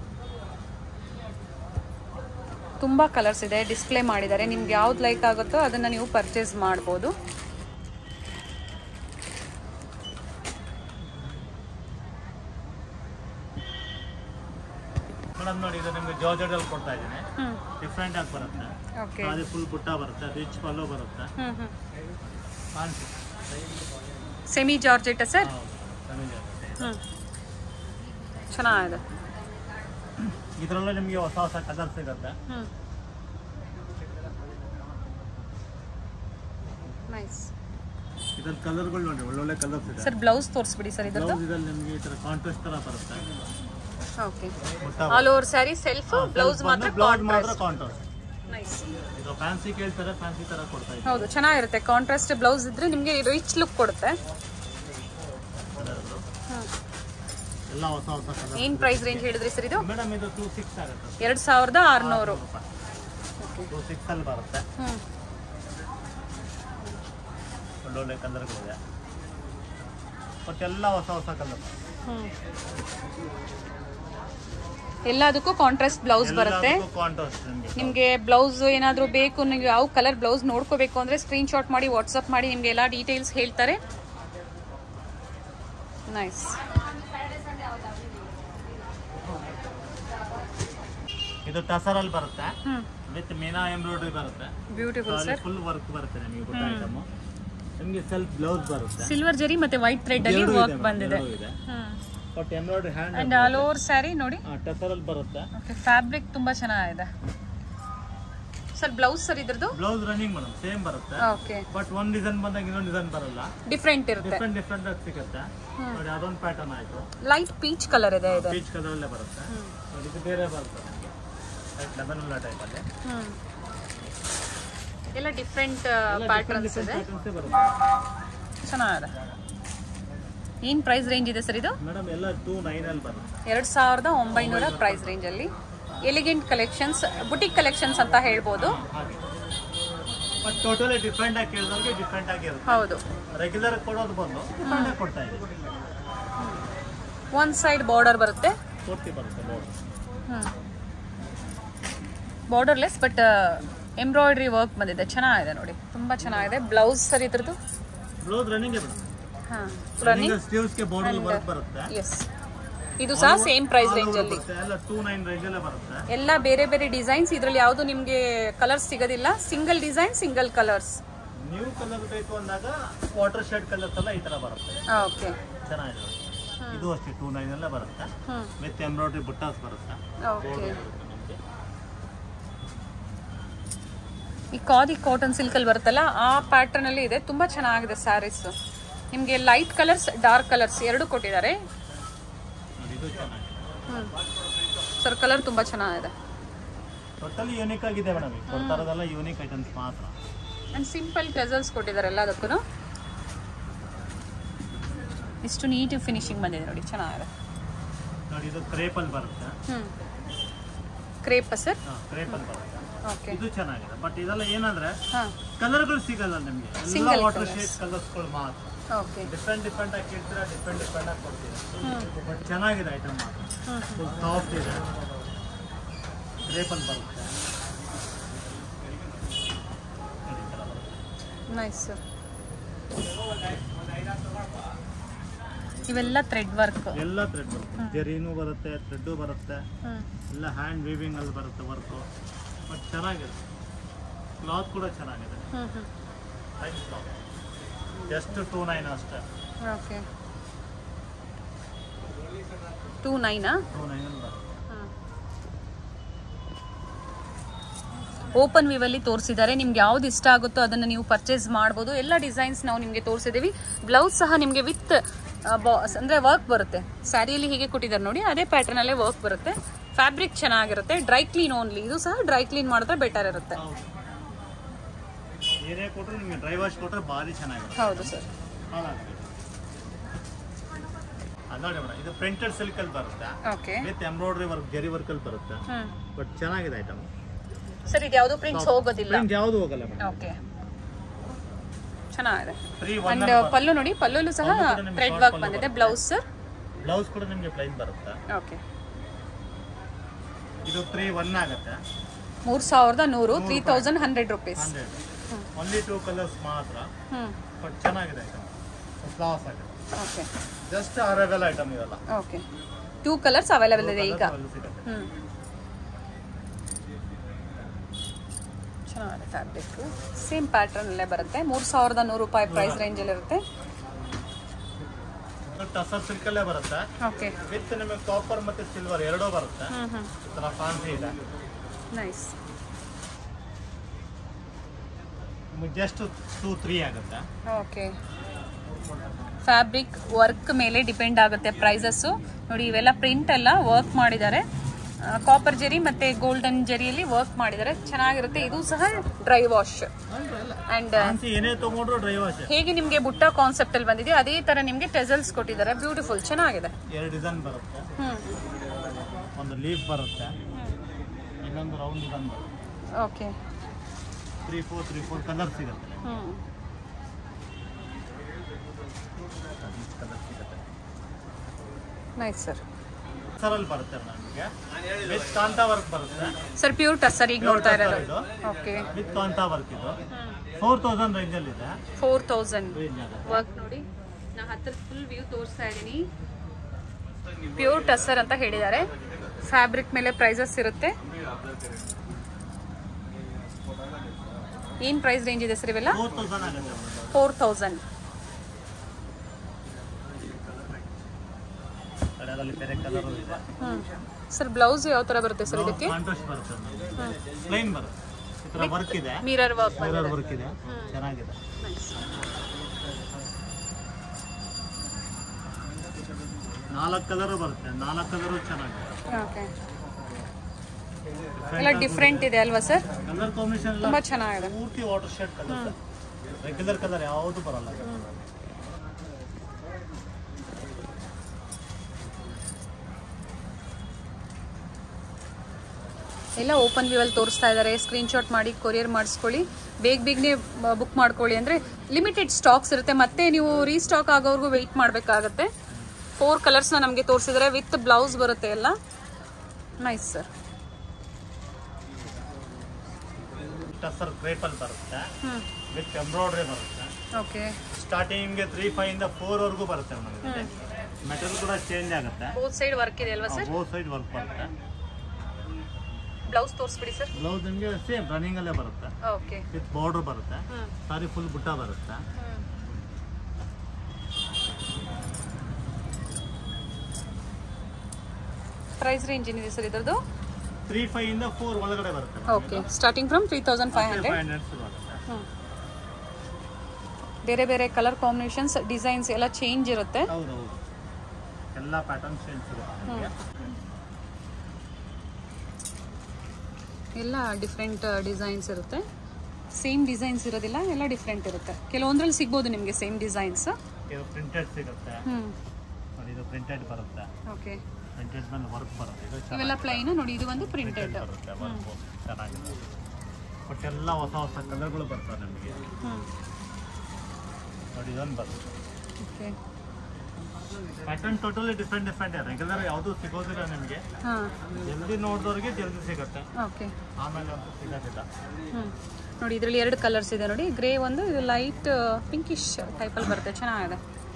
ತುಂಬ ಕಲರ್ಸ್ ಇದೆ ಡಿಸ್ಪ್ಲೇ ಮಾಡಿದ್ದಾರೆ ನಿಮ್ಗೆ ಯಾವ್ದು ಲೈಕ್ ಆಗುತ್ತೋ ಅದನ್ನು ನೀವು ಪರ್ಚೇಸ್ ಮಾಡ್ಬೋದು
ಮೇಡಮ್ ನೋಡಿ ಇದು ನಿಮಗೆ ಜಾರ್ಜೆಟ್ ಅಲ್ಲಿ ಕೊಡ್ತಾ ಇದ್ದೀನಿ
ಹ್ಮ್
ಡಿಫ್ರೆಂಟ್ ಆಗಿ ಬರುತ್ತೆ
ಓಕೆ
ಅದು ಫುಲ್ ಬುಟ್ಟ ಬರುತ್ತೆ ರಿಚ್ ಪಲ್ಲು ಬರುತ್ತೆ
ಹ್ಮ್ ಹ್ಮ್
ಕಾಣಿಸಿ
ಸೆಮಿ ಜಾರ್ಜೆಟ್ ಸರ್
ಹೌದು ಕಮ್ಮಿ ಆಗುತ್ತೆ.
ಹ್ಮ್ ಚೆನ್ನಾಗಿದೆ
ಇದರಲ್ಲೂ ನಿಮಗೆ ಹೊಸ ಹೊಸ ಕಲರ್ ಸಿಗುತ್ತೆ
ಹ್ಮ್ ನೈಸ್
ಇದ್ರ ಕಲರ್ಗಳು ನೋಡಿ ಒಳ್ಳೊಳ್ಳೆ ಕಲರ್ಸ್ ಇದೆ
ಸರ್ ಬ್ಲೌಸ್ ತೋರಿಸ್ಬಿಡಿ ಸರ್ ಇದ್ರದ್ದು
ಬ್ಲೌಸ್ ಇದ್ರಲ್ಲಿ ನಿಮಗೆ ಈ ತರ ಕಾಂಟ್ರಾಸ್ಟ್ ತರ ಬರುತ್ತೆ
ಓಕೆ
ಬುಟ್ಟ
all over sari self blouse ಮಾತ್ರ
ಬ್ಲೌಸ್ ಮಾತ್ರ ಕಾಂಟ್ರಾಸ್ಟ್
ನೈಸ್
ಇದು ಫ್ಯಾನ್ಸಿ ಕೇಳ್ತಾರೆ ಫ್ಯಾನ್ಸಿ ತರ ಕೊಡ್ತಾ ಇದ್ದೀವಿ
ಹೌದು ಚೆನ್ನಾಗಿರುತ್ತೆ ಕಾಂಟ್ರಾಸ್ಟ್ ಬ್ಲೌಸ್ ಇದ್ರೆ ನಿಮಗೆ ರಿಚ್ ಲುಕ್ ಕೊಡುತ್ತೆ
ಕಲರ್ಗಳು
ಹ್ಮ್
ಎಲ್ಲ ಹೊಸ ಹೊಸ ಕಲರ್
ಏನ್ ಪ್ರೈಸ್ ರೇಂಜ್ ಹೇಳಿದ್ರಿ ಸರ್ ಇದು
ಮೇಡಮ್ ಇದು ಟೂ ಸಿಕ್ಸ್ ಆಗುತ್ತೆ
ಎರಡ್ ಸಾವಿರದ ಆರ್ನೂರು
ಟೂ ಸಿಕ್ಸ್ ಅಲ್ಲಿ ಬರುತ್ತೆ
ಹ್ಮ್
ಒಳ್ಳೊಳ್ಳೆ ಕಲರ್ಗಳಿದೆ ಬಟ್ ಎಲ್ಲ ಹೊಸ ಹೊಸ ಕಲರ್
ಹ್ಮ್ ಎಲ್ಲದಕ್ಕೂ ಕಾಂಟ್ರಾಸ್ಟ್ ಬ್ಲೌಸ್ ಬರುತ್ತೆ
ಕಾಂಟ್ರಾಸ್ಟ್ ನಿಮಗೆ
ನಿಮಗೆ ಬ್ಲೌಸ್ ಏನಾದರೂ ಬೇಕು ನೀವು ಯಾವ ಕಲರ್ ಬ್ಲೌಸ್ ನೋಡ್ಕೋಬೇಕು ಅಂದರೆ ಸ್ಕ್ರೀನ್ಶಾಟ್ ಮಾಡಿ ವಾಟ್ಸಪ್ ಮಾಡಿ ನಿಮಗೆ ಎಲ್ಲ ಡೀಟೇಲ್ಸ್ ಹೇಳ್ತಾರೆ ನೈಸ್
ಇದು ಟಸರಲ್ಲಿ ಬರುತ್ತೆ
ಹ್ಞೂ
ವಿತ್ ಮೀನಾ ಎಂಬ್ರಾಯ್ಡ್ರಿ ಬರುತ್ತೆ
ಬ್ಯೂಟಿಫುಲ್ ಸರ್
ಫುಲ್ ವರ್ಕ್ ಬರುತ್ತೆ ನಿಮಗೆ ಬುಟ್ಟ ಐಟಮ್ ನಿಮಗೆ ಸೆಲ್ಫ್ ಬ್ಲೌಸ್ ಬರುತ್ತೆ
ಸಿಲ್ವರ್ ಜರಿ ಮತ್ತೆ ವೈಟ್ ಥ್ರೆಡ್ ಅಲ್ಲಿ
ಎರಡೂ
ವರ್ಕ್
ಇದೆ
ಬಂದಿದೆ
ಎರಡೂ ಇದೆ
ಹ್ಮ್
but embroidery hand
and all over sari ನೋಡಿ
ಟಸರಲ್ಲಿ ಬರುತ್ತೆ
ಓಕೆ ಫ್ಯಾಬ್ರಿಕ್ ತುಂಬಾ ಚೆನ್ನಾಗಿದೆ ಸರ್ ಬ್ಲೌಸ್ ಸರ್ ಇದ್ರದ್ದು
ಬ್ಲೌಸ್ ರನ್ನಿಂಗ್ ಮೇಡಮ್ ಸೇಮ್ ಬರುತ್ತೆ
ಓಕೆ
ಬಟ್ ಒಂದ್ ಡಿಸೈನ್ ಬಂದಾಗ ಇನ್ನೊಂದು ಡಿಸೈನ್ ಬರಲ್ಲ
ಡಿಫ್ರೆಂಟ್ ಇರುತ್ತೆ
ಡಿಫ್ರೆಂಟ್ ಡಿಫ್ರೆಂಟ್ ಆಗಿ ಸಿಗುತ್ತೆ ನೋಡಿ ಅದೊಂದು ಪ್ಯಾಟರ್ನ್ ಆಯ್ತು
ಲೈಟ್ ಪೀಚ್ ಕಲರ್ ಇದೆ ಇದು
ಪೀಚ್ ಕಲರ್ ಅಲ್ಲೇ ಬರುತ್ತೆ ನೋಡಿ ಇದು ಬೇರೆ ಬರುತ್ತೆ ಲೆಮನ್ ಟೈಪ್ ಅಲ್ಲಿ
ಹ್ಮ್ ಎಲ್ಲ ಡಿಫ್ರೆಂಟ್ ಪ್ಯಾಟರ್ನ್ಸ್ ಇದೆ
ಪ್ಯಾಟರ್ನ್ಸೇ ಬರುತ್ತೆ
ಚೆನ್ನಾಗಿದೆ ಏನು ಪ್ರೈಸ್ ರೇಂಜ್ ಇದೆ ಸರ್ ಇದು
ಮೇಡಮ್ ಎಲ್ಲ ಟೂ ನೈನ್ ಅಲ್ಲಿ ಬರುತ್ತೆ
ಎರಡು ಸಾವಿರದ ಒಂಬೈನೂರ ಪ್ರೈಸ್ ರೇಂಜಲ್ಲಿ ಎಲಿಗೆಂಟ್ ಕಲೆಕ್ಷನ್ಸ್ ಬುಟಿಕ್ ಕಲೆಕ್ಷನ್ಸ್ ಅಂತ ಹೇಳ್ಬೋದು
ಹಾಗೆ ಬಟ್ ಟೋಟಲಿ ಡಿಫ್ರೆಂಟ್ ಆಗಿ ಕೇಳಿದವ್ರಿಗೆ ಡಿಫ್ರೆಂಟ್ ಆಗಿ ಇರುತ್ತೆ
ಹೌದು
ರೆಗ್ಯುಲರ್ ಕೊಡೋದು ಬಂದು ಡಿಫ್ರೆಂಟ್ ಆಗಿ ಕೊಡ್ತಾ ಇದ್ದೀವಿ
ಒನ್ ಸೈಡ್ ಬಾರ್ಡರ್ ಬರುತ್ತೆ
ಪೂರ್ತಿ ಬರುತ್ತೆ border
borderless but embroidery work ಬಂದಿದೆ ಚೆನ್ನಾಗಿದೆ ನೋಡಿ ತುಂಬ ಚೆನ್ನಾಗಿದೆ ಬ್ಲೌಸ್ ಸರ್ ಇದ್ರದ್ದು
ಬ್ಲೌಸ್ ರನ್ನಿಂಗ್ ಬರುತ್ತೆ
ಹಾಂ
ರನ್ನಿಂಗ್ ಸ್ಲೀವ್ಸ್ಗೆ ಬಾರ್ಡರ್ ವರ್ಕ್ ಬರುತ್ತೆ
ಎಸ್ ಇದು ಸಹ ಸೇಮ್ ಪ್ರೈಸ್ ರೇಂಜಲ್ಲಿ
ಬರುತ್ತೆ ಎಲ್ಲ ಟೂ ನೈನ್ ರೇಂಜಲ್ಲೇ ಬರುತ್ತೆ
ಎಲ್ಲ ಬೇರೆ ಬೇರೆ ಡಿಸೈನ್ಸ್ ಇದರಲ್ಲಿ ಯಾವುದು ನಿಮಗೆ ಕಲರ್ಸ್ ಸಿಗೋದಿಲ್ಲ single design single colours
new colour ಬೇಕು ಅಂದಾಗ ವಾಟರ್ ಶೇಡ್ ಕಲರ್ಸ್ ಎಲ್ಲ ಈ ತರ ಬರುತ್ತೆ
ಓಕೆ
ಚೆನ್ನಾಗಿದೆ ಇದು ಅಷ್ಟೇ ಟೂ ನೈನ್ ಅಲ್ಲೇ ಬರುತ್ತೆ
ಹ್ಞೂ
ವಿತ್ ಎಂಬ್ರಾಯ್ಡ್ರಿ ಬುಟ್ಟಾಸ್ ಬರುತ್ತೆ
ಓಕೆ
Border ಬರುತ್ತೆ ನಿಮ್ಗೆ.
ಈ ಕಾದಿ ಕಾಟನ್ ಸಿಲ್ಕಲ್ಲಿ ಬರುತ್ತಲ್ಲ ಆ ಪ್ಯಾಟರ್ನ್ ಅಲ್ಲಿ ಇದೆ ತುಂಬಾ ಚೆನ್ನಾಗಿದೆ ಸ್ಯಾರೀಸ್ ನಿಮಗೆ ಲೈಟ್ ಕಲರ್ಸ್ ಡಾರ್ಕ್ ಕಲರ್ಸ್ ಎರಡು ಕೊಟ್ಟಿದ್ದಾರೆ
ನೋಡಿ ಇದು ಚೆನ್ನಾಗಿದೆ
ಸರ್ ಕಲರ್ ತುಂಬಾ ಚೆನ್ನಾಗಿದೆ
ಟೋಟಲಿ ಯೂನಿಕ್ ಆಗಿದೆ ಮೇಡಮ್ ಕೊಡ್ತಾ ಇರೋದೆಲ್ಲ ಯೂನಿಕ್ ಐಟಮ್ಸ್ ಮಾತ್ರ
ಅಂಡ್ ಸಿಂಪಲ್ ಟೆಸಲ್ಸ್ ಕೊಟ್ಟಿದ್ದಾರೆ ಎಲ್ಲದಕ್ಕೂ ಇಷ್ಟು ನೀಟ್ ಫಿನಿಶಿಂಗ್ ಬಂದಿದೆ ನೋಡಿ ಚೆನ್ನಾಗಿದೆ
ನೋಡಿ ಇದು ಕ್ರೇಪಲ್ಲಿ ಬರುತ್ತೆ
ಹ್ಞೂ ಕ್ರೇಪ ಸರ್
ಹಾಂ ಕ್ರೇಪಲ್ಲಿ ಬರುತ್ತೆ
ಓಕೆ
ಇದು ಚೆನ್ನಾಗಿದೆ ಬಟ್ ಇದೆಲ್ಲ ಏನಂದ್ರೆ
ಹಾಂ
ಕಲರ್ಗಳು ಸಿಗಲ್ಲ ನಿಮಗೆ ಎಲ್ಲ
Single
ವಾಟರ್
colours.
ಶೇಡ್ ಕಲರ್ಸ್ಗಳು ಮಾತ್ರ
ಓಕೆ
ಡಿಫ್ರೆಂಟ್ ಡಿಫ್ರೆಂಟ್ ಆಗಿ ಕೇಳ್ತೀರಾ ಡಿಫ್ರೆಂಟ್ ಡಿಫ್ರೆಂಟ್ ಆಗಿ ಕೊಡ್ತೀರಾ
ಹ್ಞೂ
ಬಟ್ ಚೆನ್ನಾಗಿದೆ ಐಟಮ್ ಮಾತ್ರ
ಹ್ಞೂ
ಫುಲ್ ಸಾಫ್ಟ್ ಇದೆ ರೇಪಲ್ ಬರುತ್ತೆ ಈ ಥರ ಬರುತ್ತೆ.
ನೈಸ್ ಸರ್ ಇವೆಲ್ಲ ಥ್ರೆಡ್ ವರ್ಕ್
ಎಲ್ಲ ಥ್ರೆಡ್ ಬರುತ್ತೆ ಜರೀನು ಬರುತ್ತೆ ಥ್ರೆಡ್ಡು ಬರುತ್ತೆ
ಹ್ಞೂ
ಎಲ್ಲ ಹ್ಯಾಂಡ್ ವೀವಿಂಗ್ ಅಲ್ಲಿ ಬರುತ್ತೆ ವರ್ಕು ಬಟ್ ಚೆನ್ನಾಗಿದೆ ಕ್ಲಾತ್ ಕೂಡ ಚೆನ್ನಾಗಿದೆ
ಹ್ಞೂ ಹ್ಞೂ
nice cloth just two nine ಅಷ್ಟೇ
ಓಕೆ ಟೂ ನೈನಾ
ಟೂ ನೈನ್ ಬರುತ್ತೆ
ಓಪನ್ ವಿವಲ್ಲಿ ತೋರಿಸಿದ್ದಾರೆ ನಿಮ್ಗೆ ಯಾವ್ದು ಇಷ್ಟ ಆಗುತ್ತೋ ಅದನ್ನು ನೀವು ಪರ್ಚೇಸ್ ಮಾಡ್ಬೋದು ಎಲ್ಲ ಡಿಸೈನ್ಸ್ ನಾವು ನಿಮಗೆ ತೋರಿಸಿದ್ದೀವಿ ಬ್ಲೌಸ್ ಸಹ ನಿಮಗೆ ವಿತ್ ಅಂದರೆ ವರ್ಕ್ ಬರುತ್ತೆ ಸ್ಯಾರಿಯಲ್ಲಿ ಹೀಗೆ ಕೊಟ್ಟಿದ್ದಾರೆ ನೋಡಿ ಅದೇ ಪ್ಯಾಟರ್ನಲ್ಲೇ ವರ್ಕ್ ಬರುತ್ತೆ ಫ್ಯಾಬ್ರಿಕ್ ಚೆನ್ನಾಗಿರುತ್ತೆ ಡ್ರೈ ಕ್ಲೀನ್ ಓನ್ಲಿ ಇದು ಸಹ ಡ್ರೈ ಕ್ಲೀನ್ ಮಾಡಿದ್ರೆ ಬೆಟರ್ ಇರುತ್ತೆ
ಹೌದು ಏನೇ ಕೊಟ್ಟರು ನಿಮಗೆ ಡ್ರೈ ವಾಶ್ ಕೊಟ್ಟರೆ ಭಾರಿ ಚೆನ್ನಾಗಿರುತ್ತೆ
ಹೌದು ಸರ್
ಹಾಳಾಗ್ತದೆ ಅದು ನೋಡಿ ಮೇಡಮ್ ಇದು ಪ್ರಿಂಟೆಡ್ ಸಿಲ್ಕಲ್ಲಿ ಬರುತ್ತೆ
okay
with embroidery work zari ವರ್ಕಲ್ಲಿ ಬರುತ್ತೆ
ಹ್ಮ್
ಬಟ್ ಚೆನ್ನಾಗಿದೆ ಐಟಮ್
ಸರ್ ಇದು ಯಾವುದು ಪ್ರಿಂಟ್ಸ್ ಹೋಗೋದಿಲ್ಲ
ಪ್ರಿಂಟ್ ಯಾವುದು ಹೋಗಲ್ಲ ಮೇಡಮ್
ಓಕೆ ಚೆನ್ನಾಗಿದೆ
ಫ್ರೀ ಒನ್
ಅಂಡ್ ಪಲ್ಲು ನೋಡಿ ಪಲ್ಲುಲು ಸಹ
ಪಲ್ಲು ಕೂಡ ನಿಮ್ಗೆ
ಥ್ರೆಡ್
short
ವರ್ಕ್
ಪಲ್ಲು
ಬಂದಿದೆ
ಬರುತ್ತೆ.
ಬ್ಲೌಸ್ ಸರ್
ಬ್ಲೌಸ್ ಕೂಡ ನಿಮಗೆ ಪ್ಲೈನ್ ಬರುತ್ತೆ
ಓಕೆ
ಇದು ತ್ರೀ ಒನ್ ಆಗುತ್ತೆ
ಮೂರು ಸಾವಿರದ ನೂರು three thousand hundred rupees
hundred only two colours ಮಾತ್ರ
ಹ್ಞೂ
ಬಟ್ ಚೆನ್ನಾಗಿದೆ ಐಟಮ್ ಕ್ಲಾಸ್ ಆಗಿದೆ
ಓಕೆ
ಜಸ್ಟ್ ಅರೈವಲ್ ಐಟಮ್ ಇವೆಲ್ಲ
ಓಕೆ ಟೂ ಕಲರ್ಸ್ ಅವೈಲೇಬಲ್ ಇದೆ ಈಗ
Colours ಸಿಗುತ್ತೆ.
ಹ್ಞೂ ಚೆನ್ನಾಗಿದೆ ಫ್ಯಾಬ್ರಿಕ್ ಸೇಮ್ ಪ್ಯಾಟ್ರನ್ನಲ್ಲೇ ಬರುತ್ತೆ ಮೂರು ಸಾವಿರದ ನೂರು ರೂಪಾಯಿ ಪ್ರೈಸ್ ರೇಂಜಲ್ಲಿ ಇರುತ್ತೆ
ಇದು ಟಸರ್ ಸಿಲ್ಕಲ್ಲೇ ಬರುತ್ತೆ
ಓಕೆ
ವಿತ್ ನಿಮಗೆ ಕಾಪರ್ ಮತ್ತೆ ಸಿಲ್ವರ್ ಎರಡೂ ಬರುತ್ತೆ
ಹ್ಞೂ ಹ್ಞೂ
ಈ ಥರ ಫ್ಯಾನ್ಸಿ ಇದೆ
ನೈಸ್
ನಿಮಗೆ ಜಸ್ಟ್ ಟೂ ತ್ರೀ ಆಗುತ್ತೆ
ಓಕೆ ಫ್ಯಾಬ್ರಿಕ್ ವರ್ಕ್ ಮೇಲೆ ಡಿಪೆಂಡ್ ಆಗುತ್ತೆ ಪ್ರೈಸಸ್ಸು ನೋಡಿ ಇವೆಲ್ಲ ಪ್ರಿಂಟ್ ಎಲ್ಲ ವರ್ಕ್ ಮಾಡಿದ್ದಾರೆ ಕಾಪರ್ ಜರಿ ಮತ್ತೆ ಗೋಲ್ಡನ್ ಜರಿಯಲ್ಲಿ ವರ್ಕ್ ಮಾಡಿದ್ದಾರೆ ಚೆನ್ನಾಗಿರುತ್ತೆ ಇದು ಸಹ ಡ್ರೈ ವಾಶ್ ಅಂಡ್
ಫ್ಯಾನ್ಸಿ ಏನೇ ತೊಗೊಂಡ್ರು ಡ್ರೈ ವಾಶ್
ಹೇಗೆ ನಿಮಗೆ ಬುಟ್ಟ ಕಾನ್ಸೆಪ್ಟ್ ಅಲ್ಲಿ ಬಂದಿದೆ ಅದೇ ತರ ನಿಮಗೆ ಟೆಸಲ್ಸ್ ಕೊಟ್ಟಿದ್ದಾರೆ ಬ್ಯೂಟಿಫುಲ್ ಚೆನ್ನಾಗಿದೆ
ಎರಡು ಡಿಸೈನ್ ಬರುತ್ತೆ
ಹ್ಮ್
ಒಂದು ಲೀಫ್ ಬರುತ್ತೆ ಇನ್ನೊಂದು ರೌಂಡ್ ಡಿಸೈನ್ ಬರುತ್ತೆ
okay
three four three four colour ಸಿಗುತ್ತೆ
ಹ್ಮ್
ಕಲರ್ ಸಿಗುತ್ತೆ
ನೈಸ್ ಸರ್
ಸರಲ್ಲಿ ಬರುತ್ತೆ ನಮಗೆ ವಿತ್ ಕಾಂತಾ ವರ್ಕ್ ಬರುತ್ತೆ
ಸರ್ ಪ್ಯೂರ್ ಟಸ್ಸರ್ ಈಗ ನೋಡ್ತಾ ಇರೋದು
ಇದು
ಓಕೆ
ವಿತ್ ಕಾಂತಾ ವರ್ಕ್ ಇದು ಫೋರ್ ತೌಸಂಡ್ ರೇಂಜಲ್ಲಿ ಇದೆ
ಫೋರ್ ತೌಸಂಡ್
ರೇಂಜ್ ಆಗುತ್ತೆ
ವರ್ಕ್ ನೋಡಿ ನಾ ಹತ್ರ ಫುಲ್ ವ್ಯೂ ತೋರಿಸ್ತಾ ಇದ್ದೀನಿ ಪ್ಯೂರ್ ಟಸ್ಸರ್ ಅಂತ ಹೇಳಿದ್ದಾರೆ ಫ್ಯಾಬ್ರಿಕ್ ಮೇಲೆ ಪ್ರೈಸಸ್ ಇರುತ್ತೆ ಏನ್ ಪ್ರೈಸ್ ರೇಂಜ್ ಇದೆ ಸರ್ ಇವೆಲ್ಲ
ಫೋರ್ ತೌಸಂಡ್ ಆಗುತ್ತೆ
ಫೋರ್ ತೌಸಂಡ್
ಕಡೆಯಲ್ಲಿ ಬೇರೆ ಕಲರ್ ಇದೆ
ಹ್ಮ್ ಸರ್ ಬ್ಲೌಸ್ ಯಾವ ತರ ಬರುತ್ತೆ ಸರ್ ಇದಕ್ಕೆ
ಕಾಂಟ್ರಾಸ್ಟ್ ಬರುತ್ತೆ ಪ್ಲೈನ್ ಬರುತ್ತೆ ಈ ಥರ ವರ್ಕ್ ಇದೆ
ಮಿರರ್ ವರ್ಕ್
ಮಿರರ್ ವರ್ಕ್ ಇದೆ ಚೆನ್ನಾಗಿದೆ ನಾಲ್ಕು ಕಲರು ಬರುತ್ತೆ ನಾಲ್ಕು ಕಲರು ಚೆನ್ನಾಗಿದೆ
ಓಕೆ ಎಲ್ಲ ಡಿಫ್ರೆಂಟ್ ಇದೆ ಅಲ್ವಾ ಸರ್
ಕಲರ್ ಕಾಂಬಿನೇಷನ್ ಎಲ್ಲ
ತುಂಬಾ ಚೆನ್ನಾಗಿದೆ
ಪೂರ್ತಿ water shade colour regular colour ಯಾವುದು ಬರಲ್ಲ
ಎಲ್ಲ ಓಪನ್ ವ್ಯೂ ಅಲ್ಲಿ ತೋರಿಸ್ತಾ ಇದ್ದಾರೆ ಸ್ಕ್ರೀನ್ಶಾಟ್ ಮಾಡಿ ಕೊರಿಯರ್ ಮಾಡಿಸ್ಕೊಳ್ಳಿ ಬೇಗ ಬೇಗನೆ ಬುಕ್ ಮಾಡ್ಕೊಳ್ಳಿ ಅಂದರೆ ಲಿಮಿಟೆಡ್ ಸ್ಟಾಕ್ಸ್ ಇರುತ್ತೆ ಮತ್ತೆ ನೀವು ರೀಸ್ಟಾಕ್ ಆಗೋವರೆಗೂ ವೆಯ್ಟ್ ಮಾಡಬೇಕಾಗತ್ತೆ ಫೋರ್ ಕಲರ್ಸ್ನ ನಮಗೆ ತೋರಿಸಿದರೆ ವಿತ್ ಬ್ಲೌಸ್ ಬರುತ್ತೆ ಎಲ್ಲ ನೈಸ್ ಸರ್
ಟಸರ್ ಕ್ರೇಪಲ್ ಬರುತ್ತೆ
ಹ್ಞೂ
ವಿತ್ ಎಂಬ್ರಾಯ್ಡ್ರಿ ಬರುತ್ತೆ
ಓಕೆ
ಸ್ಟಾರ್ಟಿಂಗ್ಗೆ ತ್ರೀ ಫೈವ್ ಇಂದ ಫೋರ್ ವರೆಗೂ ಬರುತ್ತೆ ನಮಗೆ ಮೆಟೀರಿಯಲ್ ಕೂಡ ಚೇಂಜ್ ಆಗುತ್ತೆ
ಬೋತ್ ಸೈಡ್ ವರ್ಕ್ ಇದೆ ಅಲ್ವಾ ಸರ್
ಬೋತ್ ಸೈಡ್ ವರ್ಕ್ ಬರುತ್ತೆ
ಬ್ಲೌಸ್ ತೋರಿಸ್ಬಿಡಿ ಸರ್
ಬ್ಲೌಸ್ ನಿಮಗೆ ಸೇಮ್ ರನ್ನಿಂಗ್ ಅಲ್ಲೇ ಬರುತ್ತೆ
ಓಕೆ
ವಿತ್ ಬಾರ್ಡರ್ ಬರುತ್ತೆ
ಹ್ಞೂ
ಸಾರಿ ಫುಲ್ ಬುಟ್ಟ ಬರುತ್ತೆ
ಪ್ರೈಸ್ ರೇಂಜ್ ಏನಿದೆ ಸರ್ ಇದರದ್ದು
ತ್ರೀ ಫೈವ್ ಇಂದ ಫೋರ್ ಒಳಗಡೆ ಬರುತ್ತೆ
okay starting from three thousand five hundred
five hundred ಶುರು ಆಗುತ್ತೆ
ಹ್ಮ್. ಬೇರೆ ಬೇರೆ ಕಲರ್ ಕಾಂಬಿನೇಷನ್ಸ್ ಡಿಸೈನ್ಸ್ ಎಲ್ಲ ಚೇಂಜ್ ಇರುತ್ತೆ
ಹೌದು ಹೌದು ಎಲ್ಲ ಪ್ಯಾಟರ್ನ್ ಚೇಂಜ್ ಸಿಗುತ್ತೆ ನಿಮಗೆ
ಎಲ್ಲ ಡಿಫ್ರೆಂಟ್ ಡಿಸೈನ್ಸ್ ಇರುತ್ತೆ ಸೇಮ್ ಡಿಸೈನ್ಸ್ ಇರೋದಿಲ್ಲ ಎಲ್ಲ ಡಿಫ್ರೆಂಟ್ ಇರುತ್ತೆ ಕೆಲವೊಂದ್ರಲ್ಲಿ ಸಿಗ್ಬೋದು ನಿಮಗೆ ಸೇಮ್ ಡಿಸೈನ್ಸ್
ಇದು ಪ್ರಿಂಟೆಡ್ ಸಿಗುತ್ತೆ
ಹ್ಞೂ
ನೋಡಿ ಇದು ಪ್ರಿಂಟೆಡ್ ಬರುತ್ತೆ
ಓಕೆ
ಪ್ರಿಂಟೆಡ್ ಮೇಲೆ ವರ್ಕ್ ಬರುತ್ತೆ ಇದು
ಇವೆಲ್ಲ ಪ್ಲೈನ್ ನೋಡಿ ಇದು ಒಂದು
ಪ್ರಿಂಟೆಡ್
ಪ್ರಿಂಟೆಡ್
ಬರುತ್ತೆ ವರ್ಕ್ ಚೆನ್ನಾಗಿದೆ ಬಟ್ ಎಲ್ಲ ಹೊಸ ಹೊಸ ಕಲರ್ಗಳು ಬರ್ತವೆ ನಮಗೆ
ಹ್ಞೂ
ನೋಡಿ ಇದೊಂದು ಬರುತ್ತೆ
okay
pattern totally different different regular ಯಾವುದು ಸಿಗೋದಿಲ್ಲ ನಿಮಗೆ
ಹಾಂ
ಜಲ್ದಿ ನೋಡಿದವ್ರಿಗೆ ಜಲ್ದಿ ಸಿಗುತ್ತೆ
ಓಕೆ
ಆಮೇಲೆ ಅಂತೂ ಸಿಗೋದಿಲ್ಲ
ಹ್ಞೂ ನೋಡಿ ಇದರಲ್ಲಿ ಎರಡು ಕಲರ್ಸ್ ಇದೆ ನೋಡಿ ಗ್ರೇ ಒಂದು ಇದು ಲೈಟ್ ಪಿಂಕಿಶ್ ಟೈಪಲ್ಲಿ ಬರುತ್ತೆ ಚೆನ್ನಾಗಿದೆ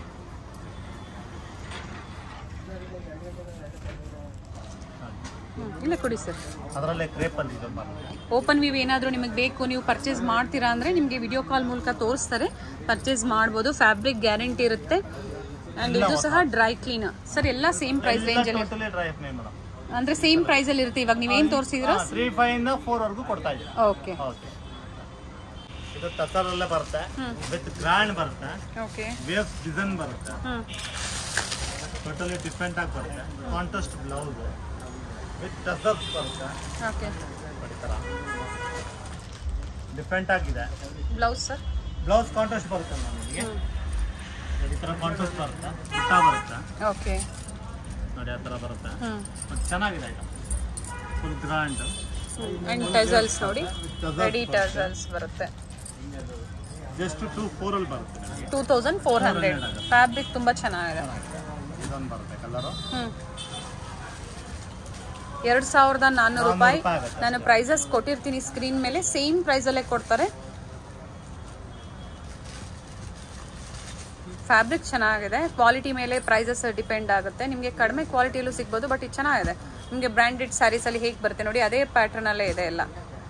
ಹ್ಞೂ ಇಲ್ಲ ಕೊಡಿ ಸರ್
ಅದರಲ್ಲೇ ಕ್ರೇಪಲ್ಲಿ ಇದು ಬರುತ್ತೆ
ಓಪನ್ ವ್ಯೂ ಏನಾದರೂ ನಿಮಗೆ ಬೇಕು ನೀವು ಪರ್ಚೇಸ್ ಮಾಡ್ತೀರಾ ಅಂದರೆ ನಿಮಗೆ ವಿಡಿಯೋ ಕಾಲ್ ಮೂಲಕ ತೋರಿಸ್ತಾರೆ ಪರ್ಚೇಸ್ ಮಾಡ್ಬೋದು ಫ್ಯಾಬ್ರಿಕ್ ಗ್ಯಾರಂಟಿ ಇರುತ್ತೆ ಆ್ಯಂಡ್ ಇದು ಸಹ ಡ್ರೈ ಕ್ಲೀನ್ ಸರ್ ಎಲ್ಲ ಸೇಮ್ ಪ್ರೈಸ್ ರೇಂಜಲ್ಲಿ
ಟೋಟಲಿ ಡ್ರೈ ಮೇಡಮ್
ಅಂದರೆ ಸೇಮ್ ಪ್ರೈಸಲ್ಲಿ ಇರುತ್ತೆ ಇವಾಗ ನೀವೇನು ತೋರಿಸಿದ್ರೋ
ತ್ರೀ ಫೈವ್ ಇಂದ ಫೋರ್ ವರ್ಗೂ ಕೊಡ್ತಾ ಇದ್ದೀವಿ
ಓಕೆ
ಓಕೆ ಇದು ಟಸರಲ್ಲೇ ಬರುತ್ತೆ ವಿತ್ ಗ್ರ್ಯಾಂಡ್ ಬರುತ್ತೆ
ಓಕೆ
ವೇವ್ಸ್ ಡಿಸೈನ್ ಬರುತ್ತೆ
ಹ್ಞೂ
ಟೋಟಲಿ ಡಿಫ್ರೆಂಟ್ ಆಗಿ ಬರುತ್ತೆ ಕಾಂಟ್ರಾಸ್ಟ್ ಬ್ಲೌಸ್ ವಿತ್ ಟಸರ್ಸ್ ಬರುತ್ತೆ
ಓಕೆ
ಈ ಥರ ಡಿಫ್ರೆಂಟ್ ಆಗಿದೆ
ಬ್ಲೌಸ್ ಸರ್
ಬ್ಲೌಸ್ ಕಾಂಟ್ರಾಸ್ಟ್ ಬರುತ್ತೆ ನಮಗೆ ಈ ಥರ ಕಾಂಟ್ರಾಸ್ಟ್ ಬರುತ್ತೆ ಪುಟ್ಟ ಬರುತ್ತೆ
ಓಕೆ
ನೋಡಿ ಆ ಥರ ಬರುತ್ತೆ
ಹ್ಞೂ
ಮತ್ತು ಚೆನ್ನಾಗಿದೆ item full grand
and tassels ನೋಡಿ ರೆಡಿ ಟಸಲ್ಸ್ ಬರುತ್ತೆ
ಜಸ್ಟ್ ಟು ಫೋರಲ್ಲಿ ಬರುತ್ತೆ ನಿಮಗೆ
two thousand four hundred fabric ತುಂಬ ಚೆನ್ನಾಗಿದೆ
ಇದೊಂದು ಬರುತ್ತೆ ಕಲರು
ಹ್ಞೂ ಎರಡು ಸಾವಿರದ ನಾನ್ನೂರು ರೂಪಾಯಿ
ರೂಪಾಯಿ ಆಗುತ್ತೆ.
ನಾನು ಪ್ರೈಸಸ್ ಕೊಟ್ಟಿರ್ತೀನಿ ಸ್ಕ್ರೀನ್ ಮೇಲೆ ಸೇಮ್ ಪ್ರೈಸಲ್ಲೇ ಕೊಡ್ತಾರೆ ಫ್ಯಾಬ್ರಿಕ್ ಚೆನ್ನಾಗಿದೆ ಕ್ವಾಲಿಟಿ ಮೇಲೆ ಪ್ರೈಸಸ್ ಡಿಪೆಂಡ್ ಆಗುತ್ತೆ ನಿಮಗೆ ಕಡಿಮೆ ಕ್ವಾಲಿಟಿಯಲ್ಲೂ ಸಿಗ್ಬೋದು ಬಟ್ ಇದು ಚೆನ್ನಾಗಿದೆ ನಿಮಗೆ ಬ್ರ್ಯಾಂಡೆಡ್ ಸ್ಯಾರೀಸಲ್ಲಿ ಹೇಗೆ ಬರುತ್ತೆ ನೋಡಿ ಅದೇ ಪ್ಯಾಟ್ರನಲ್ಲೇ ಇದೆ ಎಲ್ಲ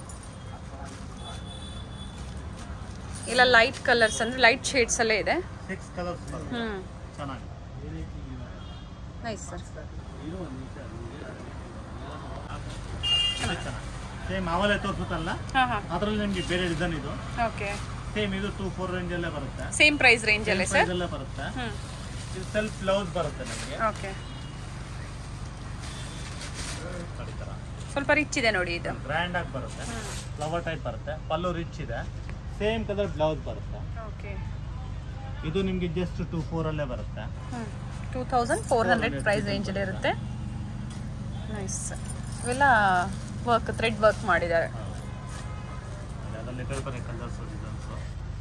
ಇಲ್ಲ ಲೈಟ್ ಕಲರ್ಸ್ ಅಂದರೆ ಲೈಟ್ ಶೇಡ್ಸಲ್ಲೇ ಇದೆ
ಸಿಕ್ಸ್ ಕಲರ್ಸ್ ಬರುತ್ತೆ
ಹ್ಞೂ
ಚೆನ್ನಾಗಿದೆ
ನೈಸ್ ಸರ್
ಇದು ಚೆನ್ನಾಗಿ ಸೇಮ್ ಅವಲೇ ತೋರಿಸುತ್ತಲ್ಲ
ಹಾಂ ಹಾಂ
ಅದರಲ್ಲಿ ನಿಮಗೆ ಬೇರೆ ಡಿಸೈನ್ ಇದು
ಓಕೆ
ಸೇಮ್ ಇದು ಟೂ ಫೋರ್ ರೇಂಜಲ್ಲೇ ಬರುತ್ತೆ
ಸೇಮ್ ಪ್ರೈಸ್ ರೇಂಜಲ್ಲೇ ಸರ್
ಪ್ರೈಸಲ್ಲೇ ಬರುತ್ತೆ
ಹ್ಞೂ
ಇದು ಸೆಲ್ಫ್ ಬ್ಲೌಸ್ ಬರುತ್ತೆ ನಿಮಗೆ
ಓಕೆ
ಈ ಥರ
ಸ್ವಲ್ಪ ರಿಚ್ ಇದೆ ನೋಡಿ ಇದು
ಗ್ರ್ಯಾಂಡ್ ಆಗಿ ಬರುತ್ತೆ ಫ್ಲವರ್ ಟೈಪ್ ಬರುತ್ತೆ ಪಲ್ಲು ರಿಚ್ ಇದೆ ಸೇಮ್ ಕಲರ್ ಬ್ಲೌಸ್ ಬರುತ್ತೆ
ಓಕೆ
ಇದು ನಿಮಗೆ ಜಸ್ಟ್ ಟೂ ಫೋರಲ್ಲೇ ಬರುತ್ತೆ
two thousand four hundred price ರೇಂಜಲ್ಲಿ ಇರುತ್ತೆ ನೈಸ್ ಇವೆಲ್ಲ ವರ್ಕ್ ಥ್ರೆಡ್ ವರ್ಕ್ ಮಾಡಿದ್ದಾರೆ
ಅದರಲ್ಲಿ ಬೇರೆ ಬೇರೆ ಕಲರ್ಸ್ ಡಿಸೈನ್ಸು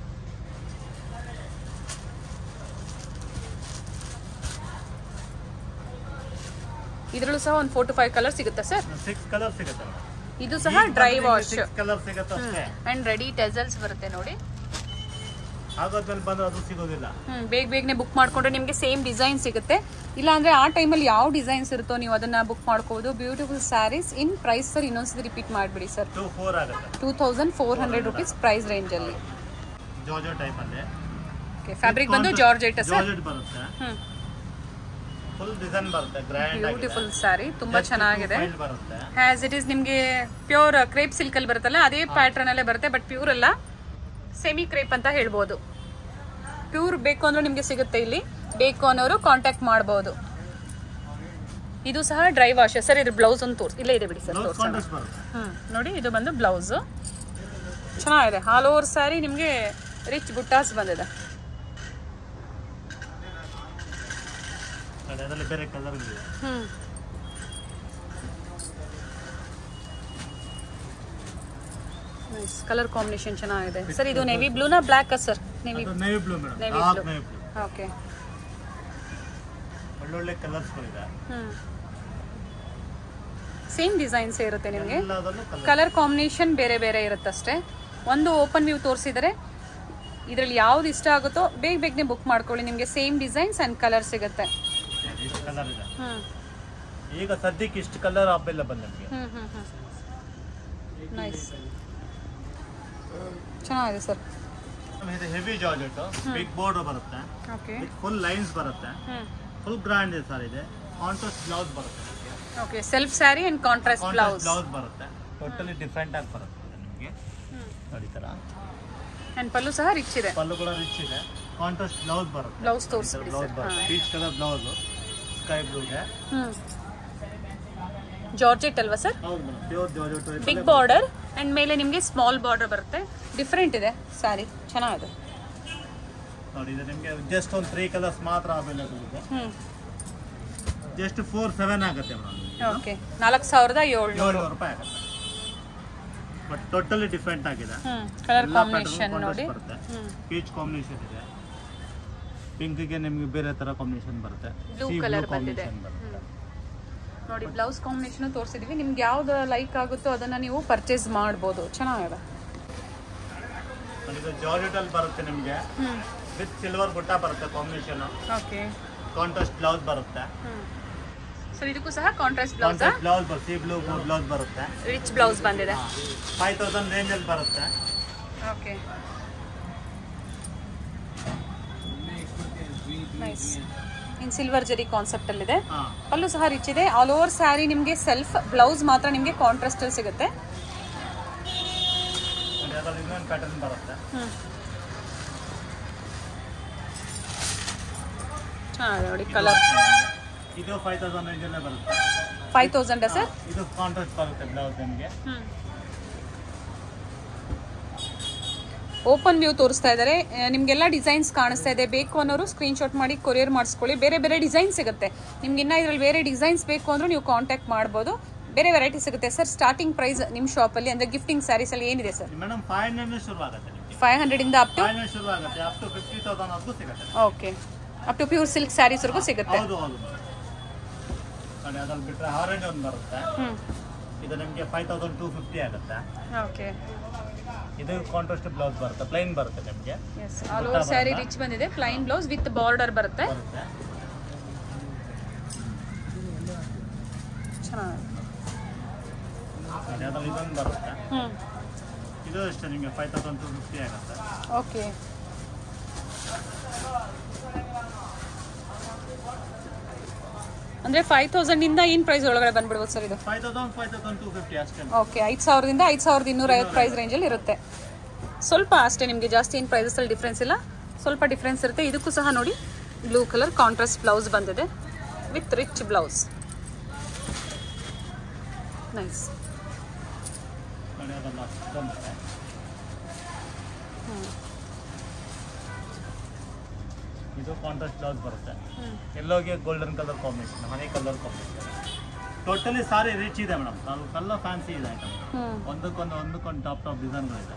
ಇದರಲ್ಲೂ ಸಹ ಒಂದು ಫೋರ್ ಟು ಫೈವ್ ಕಲರ್ ಸಿಗುತ್ತೆ ಸರ್
ಸಿಕ್ಸ್ ಕಲರ್ ಸಿಗುತ್ತೆ
ಇದು ಸಹ ಡ್ರೈ ವಾಶ್
ಸಿಕ್ಸ್ ಕಲರ್ ಸಿಗುತ್ತೆ ಅಷ್ಟೇ
ಅಂಡ್ ರೆಡಿ ಟೆಸಲ್ಸ್ ಬರುತ್ತೆ ನೋಡಿ
ಆಗೋದ್ಮೇಲೆ ಬಂದ್ರೆ ಅದು ಸಿಗೋದಿಲ್ಲ
ಹ್ಮ್ ಬೇಗ ಬೇಗನೆ ಬುಕ್ ಮಾಡ್ಕೊಂಡ್ರೆ ನಿಮಗೆ ಸೇಮ್ ಡಿಸೈನ್ ಸಿಗುತ್ತೆ ಇಲ್ಲ ಅಂದ್ರೆ ಆ ಟೈಮಲ್ಲಿ ಯಾವ ಡಿಸೈನ್ಸ್ ಇರುತ್ತೋ ನೀವು ಅದನ್ನ ಬುಕ್ ಮಾಡ್ಕೋಬೋದು beautiful saris in price sir ಇನ್ನೊಂದ್ಸತಿ ರಿಪೀಟ್ ಮಾಡಿಬಿಡಿ ಸರ್
ಟೂ ಫೋರ್ ಆಗುತ್ತೆ
two thousand four hundred rupees price ರೇಂಜಲ್ಲಿ
ಜೋಜೋ ಟೈಪ್ ಅಲ್ಲಿ
ಓಕೆ ಫ್ಯಾಬ್ರಿಕ್ ಬಂದು ಜಾರ್ಜೆಟ್ ಸರ್
ಜಾರ್ಜೆಟ್ ಬರುತ್ತೆ
ಹ್ಮ್
ಫುಲ್ ಡಿಸೈನ್ ಬರುತ್ತೆ ಗ್ರ್ಯಾಂಡ್
ಬ್ಯೂಟಿಫುಲ್ ಸ್ಯಾರಿ ತುಂಬಾ ಚೆನ್ನಾಗಿದೆ
ಬರುತ್ತೆ
ಹ್ಯಾಸ್ ಇಟ್ ಈಸ್ ನಿಮಗೆ ಪ್ಯೂರ್ ಕ್ರೇಪ್ ಸಿಲ್ಕ್ ಅಲ್ಲಿ ಬರುತ್ತಲ್ಲ ಅದೇ ಪ್ಯಾಟರ್ನ್ ಅಲ್ಲೇ ಬರುತ್ತೆ ಬಟ್ ಪ್ಯೂರ್ ಅಲ್ಲ ಸೆಮಿ ಕ್ರೇಪ್ ಅಂತ ಹೇಳ್ಬೋದು ಪ್ಯೂರ್ ಬೇಕು ಅಂದ್ರೆ ನಿಮಗೆ ಸಿಗುತ್ತೆ ಇಲ್ಲಿ ಬೇಕು ಅನ್ನೋರು ಕಾಂಟ್ಯಾಕ್ಟ್ ಮಾಡ್ಬೋದು ಇದು ಸಹ ಡ್ರೈ ವಾಶ್ ಸರ್ ಇದು ಬ್ಲೌಸ್ ಒಂದು ತೋರಿಸಿ ಇಲ್ಲೇ ಇದೆ ಬಿಡಿ ಸರ್
ಬ್ಲೌಸ್
ತೋರಿಸೋಣ
ಕಾಂಟ್ರಾಸ್ಟ್ ಬರುತ್ತೆ
ಹ್ಮ್ ನೋಡಿ ಇದು ಬಂದು ಬ್ಲೌಸು ಚೆನ್ನಾಗಿದೆ ಆಲ್ ಓವರ್ ಸ್ಯಾರಿ ನಿಮಗೆ ರಿಚ್ ಬುಟ್ಟಾಸ್ ಬಂದಿದೆ
ನೋಡಿ, ಅದರಲ್ಲಿ ಬೇರೆ ಕಲರ್ ಇದೆ
ಹ್ಮ್ ಕಲರ್ ಕಾಂಬಿನೇಷನ್ ಚೆನ್ನಾಗಿದೆ ಸರ್ ಇದು ನೆವಿ ಬ್ಲೂನಾ ಬ್ಲ್ಯಾಕ್ ಸರ್ ನೆವಿ
ಅದು navy blue madam
Navy
dark
blue.
Navy blue
okay
ಒಳ್ಳೊಳ್ಳೆ ಕಲರ್ಸ್ಗಳಿದೆ
ಹ್ಮ್ ಸೇಮ್ ಡಿಸೈನ್ಸ್ ಇರುತ್ತೆ ನಿಮಗೆ
ಎಲ್ಲದಲ್ಲೂ ಕಲರ್
ಕಲರ್ ಕಾಂಬಿನೇಷನ್ ಬೇರೆ ಬೇರೆ ಇರುತ್ತಷ್ಟೇ ಒಂದು ಓಪನ್ ವ್ಯೂ ತೋರಿಸಿದರೆ ಇದರಲ್ಲಿ ಯಾವ್ದು ಇಷ್ಟ ಆಗುತ್ತೋ ಬೇಗ ಬೇಗನೆ ಬುಕ್ ಮಾಡ್ಕೊಳ್ಳಿ ನಿಮಗೆ ಸೇಮ್ ಡಿಸೈನ್ಸ್ ಆ್ಯಂಡ್ ಕಲರ್ ಸಿಗುತ್ತೆ
ಇಷ್ಟು ಕಲರ್ ಇದೆ
ಹ್ಮ್
ಈಗ ಸದ್ಯಕ್ಕೆ ಇಷ್ಟು ಕಲರ್ ಅವೈಲಬಲ್ ನಮಗೆ
ಹ್ಮ್ ಹ್ಮ್ ಹ್ಮ್ ನೈಸ್ ಚೆನ್ನಾಗಿದೆ ಸರ್
ಇದು ಹೆವಿ ಜಾರ್ಜೆಟ್ ಬಿಗ್ ಬೋರ್ಡರ್ ಬರುತ್ತೆ
ಓಕೆ
ಫುಲ್ ಲೈನ್ಸ್ ಬರುತ್ತೆ
ಹ್ಮ್
ಫುಲ್ ಗ್ರ್ಯಾಂಡ್ ಇದೆ ಸರ್ ಇದೆ ಕಾಂಟ್ರಾಸ್ಟ್ ಬ್ಲೌಸ್ ಬರುತ್ತೆ
okay self sari and contrast
contrast
blouse
blouse ಬರುತ್ತೆ ಟೋಟಲಿ ಡಿಫ್ರೆಂಟ್ ಆಗಿ ಬರುತ್ತೆ ಇದು ನಿಮಗೆ ನೋಡಿ ಈ ಥರ
ಆ್ಯಂಡ್ ಪಲ್ಲು ಸಹ ರಿಚ್ ಇದೆ
ಪಲ್ಲು ಕೂಡ ರಿಚ್ ಇದೆ ಕಾಂಟ್ರಾಸ್ಟ್ ಬ್ಲೌಸ್ ಬರುತ್ತೆ
ಬ್ಲೌಸ್ ತೋರಿಸ್ಬಿಡಿ
ಬ್ಲೌಸ್
ಸರ್
ಬರುತ್ತೆ peach colour blouse sky blue ಇದೆ
ಹ್ಮ್ ಜಾರ್ಜೆಟ್ ಅಲ್ವಾ ಸರ್
ಹೌದು madam pure georgette
big border and ಮೇಲೆ ನಿಮಗೆ ಸ್ಮಾಲ್ ಬಾರ್ಡರ್ ಬರುತ್ತೆ ಡಿಫ್ರೆಂಟ್ ಇದೆ ಸ್ಯಾರಿ ಚೆನ್ನಾಗಿದೆ
ನೋಡಿ ಇದು ನಿಮಗೆ ಜಸ್ಟ್ ಒಂದು ತ್ರೀ ಕಲರ್ಸ್ ಮಾತ್ರ ಅವೈಲೇಬಲ್ ಇದೆ
ಹ್ಞೂ
ಜಸ್ಟ್ ಫೋರ್ ಸೆವೆನ್ ಆಗುತ್ತೆ ಮೇಡಮ್
ಓಕೆ ನಾಲ್ಕು ಸಾವಿರದ ಏಳ್ನೂರು
ಏಳ್ನೂರು ರೂಪಾಯಿ ಆಗುತ್ತೆ ಬಟ್ ಟೋಟಲಿ ಡಿಫ್ರೆಂಟ್ ಆಗಿದೆ
ಹ್ಮ್ ಕಲರ್
ಎಲ್ಲ
ಕಾಂಬಿನೇಷನ್
pattern
ನೋಡಿ
contrast ಬರುತ್ತೆ
ಹ್ಮ್
ಪೀಚ್ ಕಾಂಬಿನೇಷನ್ ಇದೆ ಪಿಂಕ್ಗೆ ನಿಮ್ಗೆ ಬೇರೆ ತರ ಕಾಂಬಿನೇಷನ್ ಬರುತ್ತೆ
Blue
Sea
colour
blue
ಬಂದಿದೆ.
combination ಬರುತ್ತೆ.
ನೋಡಿ ಬ್ಲೌಸ್ ಕಾಂಬಿನೇಷನ್ ತೋರಿಸಿದೀವಿ ನಿಮ್ಗೆ ಯಾವ್ದು ಲೈಕ್ ಆಗುತ್ತೋ ಅದನ್ನ ನೀವು ಪರ್ಚೇಸ್ ಮಾಡ್ಬೋದು ಚೆನ್ನಾಗಿದೆ
ಮತ್ತೆ ಇದು ಜಾರ್ಜೆಟ್ ಅಲ್ಲಿ ಬರುತ್ತೆ ನಿಮ್ಗೆ
ಹ್ಮ್
ವಿತ್ ಸಿಲ್ವರ್ ಬುಟ್ಟ ಬರುತ್ತೆ ಕಾಂಬಿನೇಷನ್
ಓಕೆ
ಕಾಂಟ್ರಾಸ್ಟ್ ಬ್ಲೌಸ್ ಬರುತ್ತೆ
ಹ್ಮ್ ಸೊ ಇದಕ್ಕೂ ಸಹ ಕಾಂಟ್ರಾಸ್ಟ್ ಬ್ಲೌಸ್
ಕಾಂಟ್ರಾಸ್ಟ್ ಬ್ಲೌಸ್ ಬರುತ್ತೆ ಸಿ ಬ್ಲೂ ಬ್ಲೌಸ್ ಬರುತ್ತೆ
ರಿಚ್ ಬ್ಲೌಸ್ ಬಂದಿದೆ
ಫೈವ್ ತೌಸಂಡ್ ರೇಂಜ್ ಅಲ್ಲಿ ಬರುತ್ತೆ
okay nice in silver zari concept ಅಲ್ಲಿದೆ
ಹಾ
ಅಲ್ಲೂ ಸಹ ರಿಚ್ ಇದೆ ಆಲ್ ಓವರ್ ಸ್ಯಾರಿ ನಿಮಗೆ ಸೆಲ್ಫ್ ಬ್ಲೌಸ್ ಮಾತ್ರ ನಿಮಗೆ ಕಾಂಟ್ರಾಸ್ಟ್ ಅಲ್ಲಿ ಸಿಗುತ್ತೆ
ಮತ್ತೆ ಅದ್ರಲ್ಲಿ ಇನ್ನೊಂದು ಪ್ಯಾಟರ್ನ್ ಬರುತ್ತೆ
ಹ್ಮ್ ಚೆನ್ನಾಗಿದೆ ನೋಡಿ ಕಲರ್
ಇದು ಫೈವ್ ತೌಸಂಡ್ ರೇಂಜ್ ಅಲ್ಲೇ ಬರುತ್ತೆ
ಫೈವ್ ತೌಸಂಡ್ ಸರ್
ಇದು ಕಾಂಟ್ರಾಸ್ಟ್ ಬರುತ್ತೆ ಬ್ಲೌಸ್ ನಿಮಗೆ
ಓಪನ್ ವ್ಯೂ ತೋರಿಸ್ತಾ ಇದ್ದಾರೆ ನಿಮಗೆಲ್ಲ ಡಿಸೈನ್ಸ್ ಕಾಣಿಸ್ತಾ ಇದೆ ಬೇಕು ಅನ್ನೋರು ಸ್ಕ್ರೀನ್ಶಾಟ್ ಮಾಡಿ ಕೊರಿಯರ್ ಮಾಡಿಸ್ಕೊಳ್ಳಿ ಬೇರೆ ಬೇರೆ ಡಿಸೈನ್ ಸಿಗುತ್ತೆ ನಿಮ್ಗೆ ಇನ್ನ ಇದ್ರಲ್ಲಿ ಬೇರೆ ಡಿಸೈನ್ಸ್ ಬೇಕು ಅಂದ್ರೂ ನೀವು ಕಾಂಟ್ಯಾಕ್ಟ್ ಮಾಡ್ಬೋದು ಬೇರೆ ವೆರೈಟಿ ಸಿಗುತ್ತೆ ಸರ್ ಸ್ಟಾರ್ಟಿಂಗ್ ಪ್ರೈಸ್ ನಿಮ್ಮ ಶಾಪಲ್ಲಿ ಅಂದರೆ ಗಿಫ್ಟಿಂಗ್ ಸ್ಯಾರೀಸ್ ಅಲ್ಲಿ ಏನಿದೆ ಸರ್
ಮೇಡಮ್ ಫೈವ್ ಹಂಡ್ರೆಡ್ ಶುರು ಆಗುತ್ತೆ ನಿಮಗೆ
ಫೈವ್ ಹಂಡ್ರೆಡಿಂದ ಅಪ್ ಟು
ಫೈವ್ ಹಂಡ್ರೆಡ್ ಶುರು ಆಗುತ್ತೆ ಅಪ್ ಟು ಫಿಫ್ಟಿ ತೌಸಂಡ್ ವರೆಗೂ ಸಿಗುತ್ತೆ
okay up to pure silk ಸ್ಯಾರೀಸ್ವರೆಗೂ ಸಿಗುತ್ತೆ
ಹೌದು ಹೌದು ನೋಡಿ ಅದ್ರಲ್ಲಿ ಬಿಟ್ಟರೆ ಆರೆಂಜ್ ಒಂದು ಬರುತ್ತೆ
ಹ್ಞೂ
ಇದು ನಿಮಗೆ ಫೈವ್ ತೌಸಂಡ್ ಟೂ ಫಿಫ್ಟಿ ಆಗುತ್ತೆ
ಓಕೆ
ಇದು ಕಾಂಟ್ರಾಸ್ಟ್ ಬ್ಲೌಸ್ ಬರುತ್ತೆ ಪ್ಲೈನ್ ಬರುತ್ತೆ ನಿಮಗೆ
yes all over sari rich ಬಂದಿದೆ ಪ್ಲೈನ್ ಬ್ಲೌಸ್ ವಿತ್ ಬಾರ್ಡರ್ ಬರುತ್ತೆ
ಬರುತ್ತೆ
ಚೆನ್ನಾಗಿದೆ
ನೋಡಿ ಅದ್ರಲ್ಲಿ ಇದೊಂದು ಬರುತ್ತೆ
ಹ್ಞೂ
ಇದು ಅಷ್ಟೇ ನಿಮಗೆ ಫೈವ್ ತೌಸಂಡ್ ಟೂ ಫಿಫ್ಟಿ ಆಗುತ್ತೆ
ಓಕೆ ಅಂದ್ರೆ ಫೈವ್ ತೌಸಂಡ್ ಇಂದ ಏನ್ ಪ್ರೈಸ್ ಒಳಗಡೆ ಬಂದ್ಬಿಡ್ಬೋದು ಸರ್ ಇದು
five thousand five thousand two fifty ಅಷ್ಟೇ
ಓಕೆ ಐದು ಸಾವಿರದಿಂದ ಐದು ಸಾವಿರದ ಇನ್ನೂರ ಐವತ್ತು ಪ್ರೈಸ್ ರೇಂಜಲ್ಲಿ ಇರುತ್ತೆ ಸ್ವಲ್ಪ ಅಷ್ಟೇ ನಿಮಗೆ ಜಾಸ್ತಿ ಏನು ಪ್ರೈಸಲ್ಲಿ ಡಿಫ್ರೆನ್ಸ್ ಇಲ್ಲ ಸ್ವಲ್ಪ ಡಿಫ್ರೆನ್ಸ್ ಇರುತ್ತೆ ಇದಕ್ಕೂ ಸಹ ನೋಡಿ ಬ್ಲೂ ಕಲರ್ ಕಾಂಟ್ರಾಸ್ಟ್ ಬ್ಲೌಸ್ ಬಂದಿದೆ ವಿತ್ ರಿಚ್ ಬ್ಲೌಸ್ ನೈಸ್
ನೋಡಿ ಅದಲ್ಲ ಬಂಗುತ್ತೆ ಇದು ಕಾಂಟ್ರಾಸ್ಟ್ ಬ್ಲೌಸ್ ಬರುತ್ತೆ ಎಲ್ಲೋಗೆ golden colour combination honey colour combination totally sari rich ಇದೆ ಮೇಡಮ್ ನಾವು ಕಲ್ಲ ಫ್ಯಾನ್ಸಿ ಇದೆ ಐಟಮ್
ಹ್ಞೂ
ಒಂದಕ್ಕೊಂದು ಒಂದಕ್ಕೊಂದು ಟಾಪ್ ಟಾಪ್ ಡಿಸೈನ್ಗಳಿದೆ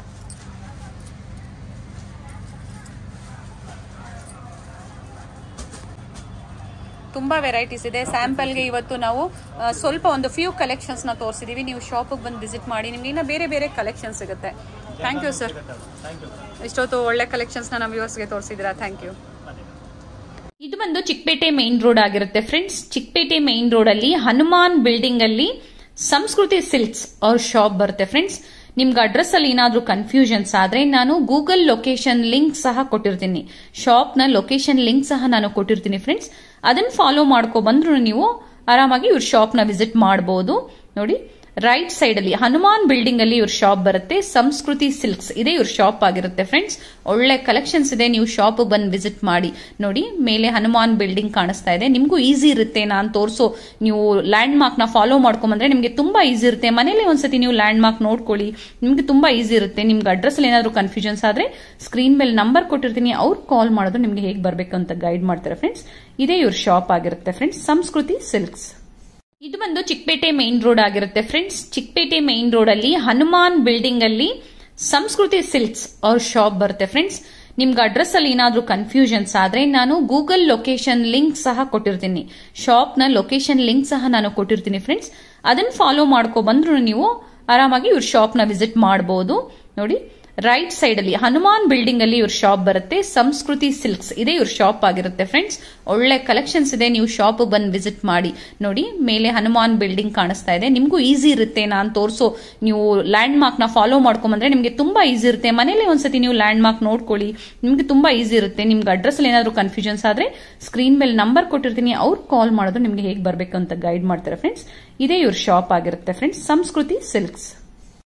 ತುಂಬ ವೆರೈಟೀಸ್ ಇದೆ ಸ್ಯಾಂಪಲ್ಗೆ ಇವತ್ತು ನಾವು ಆ, ಸ್ವಲ್ಪ ಒಂದು ಫ್ಯೂ ಕಲೆಕ್ಷನ್ಸ್ನ ತೋರಿಸಿದ್ದೀವಿ ನೀವು ಶಾಪಿಗೆ ಬಂದು ವಿಸಿಟ್ ಮಾಡಿ ನಿಮ್ಗೆ ಇನ್ನೂ ಬೇರೆ ಬೇರೆ ಕಲೆಕ್ಷನ್ ಸಿಗುತ್ತೆ thank you sir
thank you
ಇಷ್ಟೊತ್ತು ಒಳ್ಳೆ ಕಲೆಕ್ಷನ್ಸ್ನ ನಮ್ಮ ವ್ಯೂವರ್ಸ್ಗೆ ತೋರಿಸಿದ್ದೀರಾ ಥ್ಯಾಂಕ್ ಯು
ಅದೇ
ಇದು ಬಂದು ಚಿಕ್ಕಪೇಟೆ ಮೇನ್ ರೋಡ್ ಆಗಿರುತ್ತೆ ಫ್ರೆಂಡ್ಸ್ ಚಿಕ್ಕಪೇಟೆ ಮೇನ್ ರೋಡ್ ಅಲ್ಲಿ ಹನುಮಾನ್ ಬಿಲ್ಡಿಂಗ್ ಅಲ್ಲಿ ಸಂಸ್ಕೃತಿ ಸಿಲ್ಕ್ಸ್ ಅವ್ರ ಶಾಪ್ ಬರುತ್ತೆ ಫ್ರೆಂಡ್ಸ್ ನಿಮ್ಗೆ ಅಡ್ರೆಸ್ ಅಲ್ಲಿ ಏನಾದ್ರೂ ಕನ್ಫ್ಯೂಷನ್ಸ್ ಆದ್ರೆ ನಾನು ಗೂಗಲ್ ಲೊಕೇಶನ್ ಲಿಂಕ್ ಸಹ ಕೊಟ್ಟಿರ್ತೀನಿ ಶಾಪ್ ನ ಲೊಕೇಶನ್ ಲಿಂಕ್ ಸಹ ನಾನು ಕೊಟ್ಟಿರ್ತೀನಿ ಫ್ರೆಂಡ್ಸ್ ಅದನ್ನ ಫಾಲೋ ಮಾಡ್ಕೊ ಬಂದ್ರು ನೀವು ಆರಾಮಾಗಿ ಇವ್ರ ಶಾಪ್ ನ ವಿಸಿಟ್ ಮಾಡಬಹುದು ನೋಡಿ ರೈಟ್ ಸೈಡ್ ಅಲ್ಲಿ ಹನುಮಾನ್ ಬಿಲ್ಡಿಂಗ್ ಅಲ್ಲಿ ಇವ್ರ ಶಾಪ್ ಬರುತ್ತೆ ಸಂಸ್ಕೃತಿ ಸಿಲ್ಕ್ಸ್ ಇದೆ ಇವ್ರ ಶಾಪ್ ಆಗಿರುತ್ತೆ ಫ್ರೆಂಡ್ಸ್ ಒಳ್ಳೆ ಕಲೆಕ್ಷನ್ಸ್ ಇದೆ ನೀವು ಶಾಪ್ ಬಂದು ವಿಸಿಟ್ ಮಾಡಿ ನೋಡಿ ಮೇಲೆ ಹನುಮಾನ್ ಬಿಲ್ಡಿಂಗ್ ಕಾಣಿಸ್ತಾ ಇದೆ ನಿಮಗೂ ಈಸಿ ಇರುತ್ತೆ ನಾನು ತೋರಿಸೋ ನೀವು ಲ್ಯಾಂಡ್ ಮಾರ್ಕ್ ನ ಫಾಲೋ ಮಾಡ್ಕೊಂಬಂದ್ರೆ ನಿಮಗೆ ತುಂಬಾ ಈಸಿ ಇರುತ್ತೆ ಮನೇಲಿ ಒಂದ್ಸತಿ ನೀವು ಲ್ಯಾಂಡ್ ಮಾರ್ಕ್ ನೋಡ್ಕೊಳ್ಳಿ ನಿಮ್ಗೆ ತುಂಬಾ ಈಸಿ ಇರುತ್ತೆ ನಿಮ್ಗೆ ಅಡ್ರೆಸ್ ಅಲ್ಲಿ ಏನಾದ್ರು ಕನ್ಫ್ಯೂಷನ್ಸ್ ಆದ್ರೆ ಸ್ಕ್ರೀನ್ ಮೇಲೆ ನಂಬರ್ ಕೊಟ್ಟಿರ್ತೀನಿ ಅವ್ರು ಕಾಲ್ ಮಾಡೋದು ನಿಮ್ಗೆ ಹೇಗೆ ಬರಬೇಕು ಅಂತ ಗೈಡ್ ಮಾಡ್ತಾರೆ ಫ್ರೆಂಡ್ಸ್ ಇದೇ ಇವ್ರ ಶಾಪ್ ಆಗಿರುತ್ತೆ ಫ್ರೆಂಡ್ಸ್ ಸಂಸ್ಕೃತಿ ಸಿಲ್ಕ್ಸ್ ಇದು ಬಂದು ಚಿಕ್ಕಪೇಟೆ ಮೇನ್ ರೋಡ್ ಆಗಿರುತ್ತೆ ಫ್ರೆಂಡ್ಸ್ ಚಿಕ್ಕಪೇಟೆ ಮೇನ್ ರೋಡ್ ಅಲ್ಲಿ ಹನುಮಾನ್ ಬಿಲ್ಡಿಂಗ್ ಅಲ್ಲಿ ಸಂಸ್ಕೃತಿ ಸಿಲ್ಕ್ಸ್ ಅವ್ರ ಶಾಪ್ ಬರುತ್ತೆ ಫ್ರೆಂಡ್ಸ್ ನಿಮ್ಗೆ ಅಡ್ರೆಸ್ ಅಲ್ಲಿ ಏನಾದ್ರೂ ಕನ್ಫ್ಯೂಷನ್ಸ್ ಆದ್ರೆ ನಾನು ಗೂಗಲ್ ಲೊಕೇಶನ್ ಲಿಂಕ್ ಸಹ ಕೊಟ್ಟಿರ್ತೀನಿ ಶಾಪ್ ನ ಲೊಕೇಶನ್ ಲಿಂಕ್ ಸಹ ನಾನು ಕೊಟ್ಟಿರ್ತೀನಿ ಫ್ರೆಂಡ್ಸ್ ಅದನ್ನ ಫಾಲೋ ಮಾಡ್ಕೊ ಬಂದ್ರು ನೀವು ಆರಾಮಾಗಿ ಇವ್ರ ಶಾಪ್ ನ ವಿಸಿಟ್ ಮಾಡಬಹುದು ನೋಡಿ ರೈಟ್ ಸೈಡ್ ಅಲ್ಲಿ ಹನುಮಾನ್ ಬಿಲ್ಡಿಂಗ್ ಅಲ್ಲಿ ಇವ್ರ ಶಾಪ್ ಬರುತ್ತೆ ಸಂಸ್ಕೃತಿ ಸಿಲ್ಕ್ಸ್ ಇದೆ ಇವ್ರ ಶಾಪ್ ಆಗಿರುತ್ತೆ ಫ್ರೆಂಡ್ಸ್ ಒಳ್ಳೆ ಕಲೆಕ್ಷನ್ಸ್ ಇದೆ ನೀವು ಶಾಪ್ ಬಂದು ವಿಸಿಟ್ ಮಾಡಿ ನೋಡಿ ಮೇಲೆ ಹನುಮಾನ್ ಬಿಲ್ಡಿಂಗ್ ಕಾಣಿಸ್ತಾ ಇದೆ ನಿಮಗೂ ಈಸಿ ಇರುತ್ತೆ ನಾನು ತೋರಿಸೋ ನೀವು ಲ್ಯಾಂಡ್ ಮಾರ್ಕ್ ನ ಫಾಲೋ ಮಾಡ್ಕೊಂಬಂದ್ರೆ ನಿಮಗೆ ತುಂಬಾ ಈಸಿ ಇರುತ್ತೆ ಮನೇಲಿ ಒಂದ್ಸತಿ ನೀವು ಲ್ಯಾಂಡ್ ಮಾರ್ಕ್ ನೋಡ್ಕೊಳ್ಳಿ ನಿಮ್ಗೆ ತುಂಬಾ ಈಸಿ ಇರುತ್ತೆ ನಿಮ್ಗೆ ಅಡ್ರೆಸ್ ಅಲ್ಲಿ ಏನಾದ್ರು ಕನ್ಫ್ಯೂಷನ್ಸ್ ಆದ್ರೆ ಸ್ಕ್ರೀನ್ ಮೇಲೆ ನಂಬರ್ ಕೊಟ್ಟಿರ್ತೀನಿ ಅವ್ರು ಕಾಲ್ ಮಾಡೋದು ನಿಮ್ಗೆ ಹೇಗೆ ಬರಬೇಕು ಅಂತ ಗೈಡ್ ಮಾಡ್ತಾರೆ ಫ್ರೆಂಡ್ಸ್ ಇದೇ ಇವ್ರ ಶಾಪ್ ಆಗಿರುತ್ತೆ ಫ್ರೆಂಡ್ಸ್ ಸಂಸ್ಕೃತಿ ಸಿಲ್ಕ್ಸ್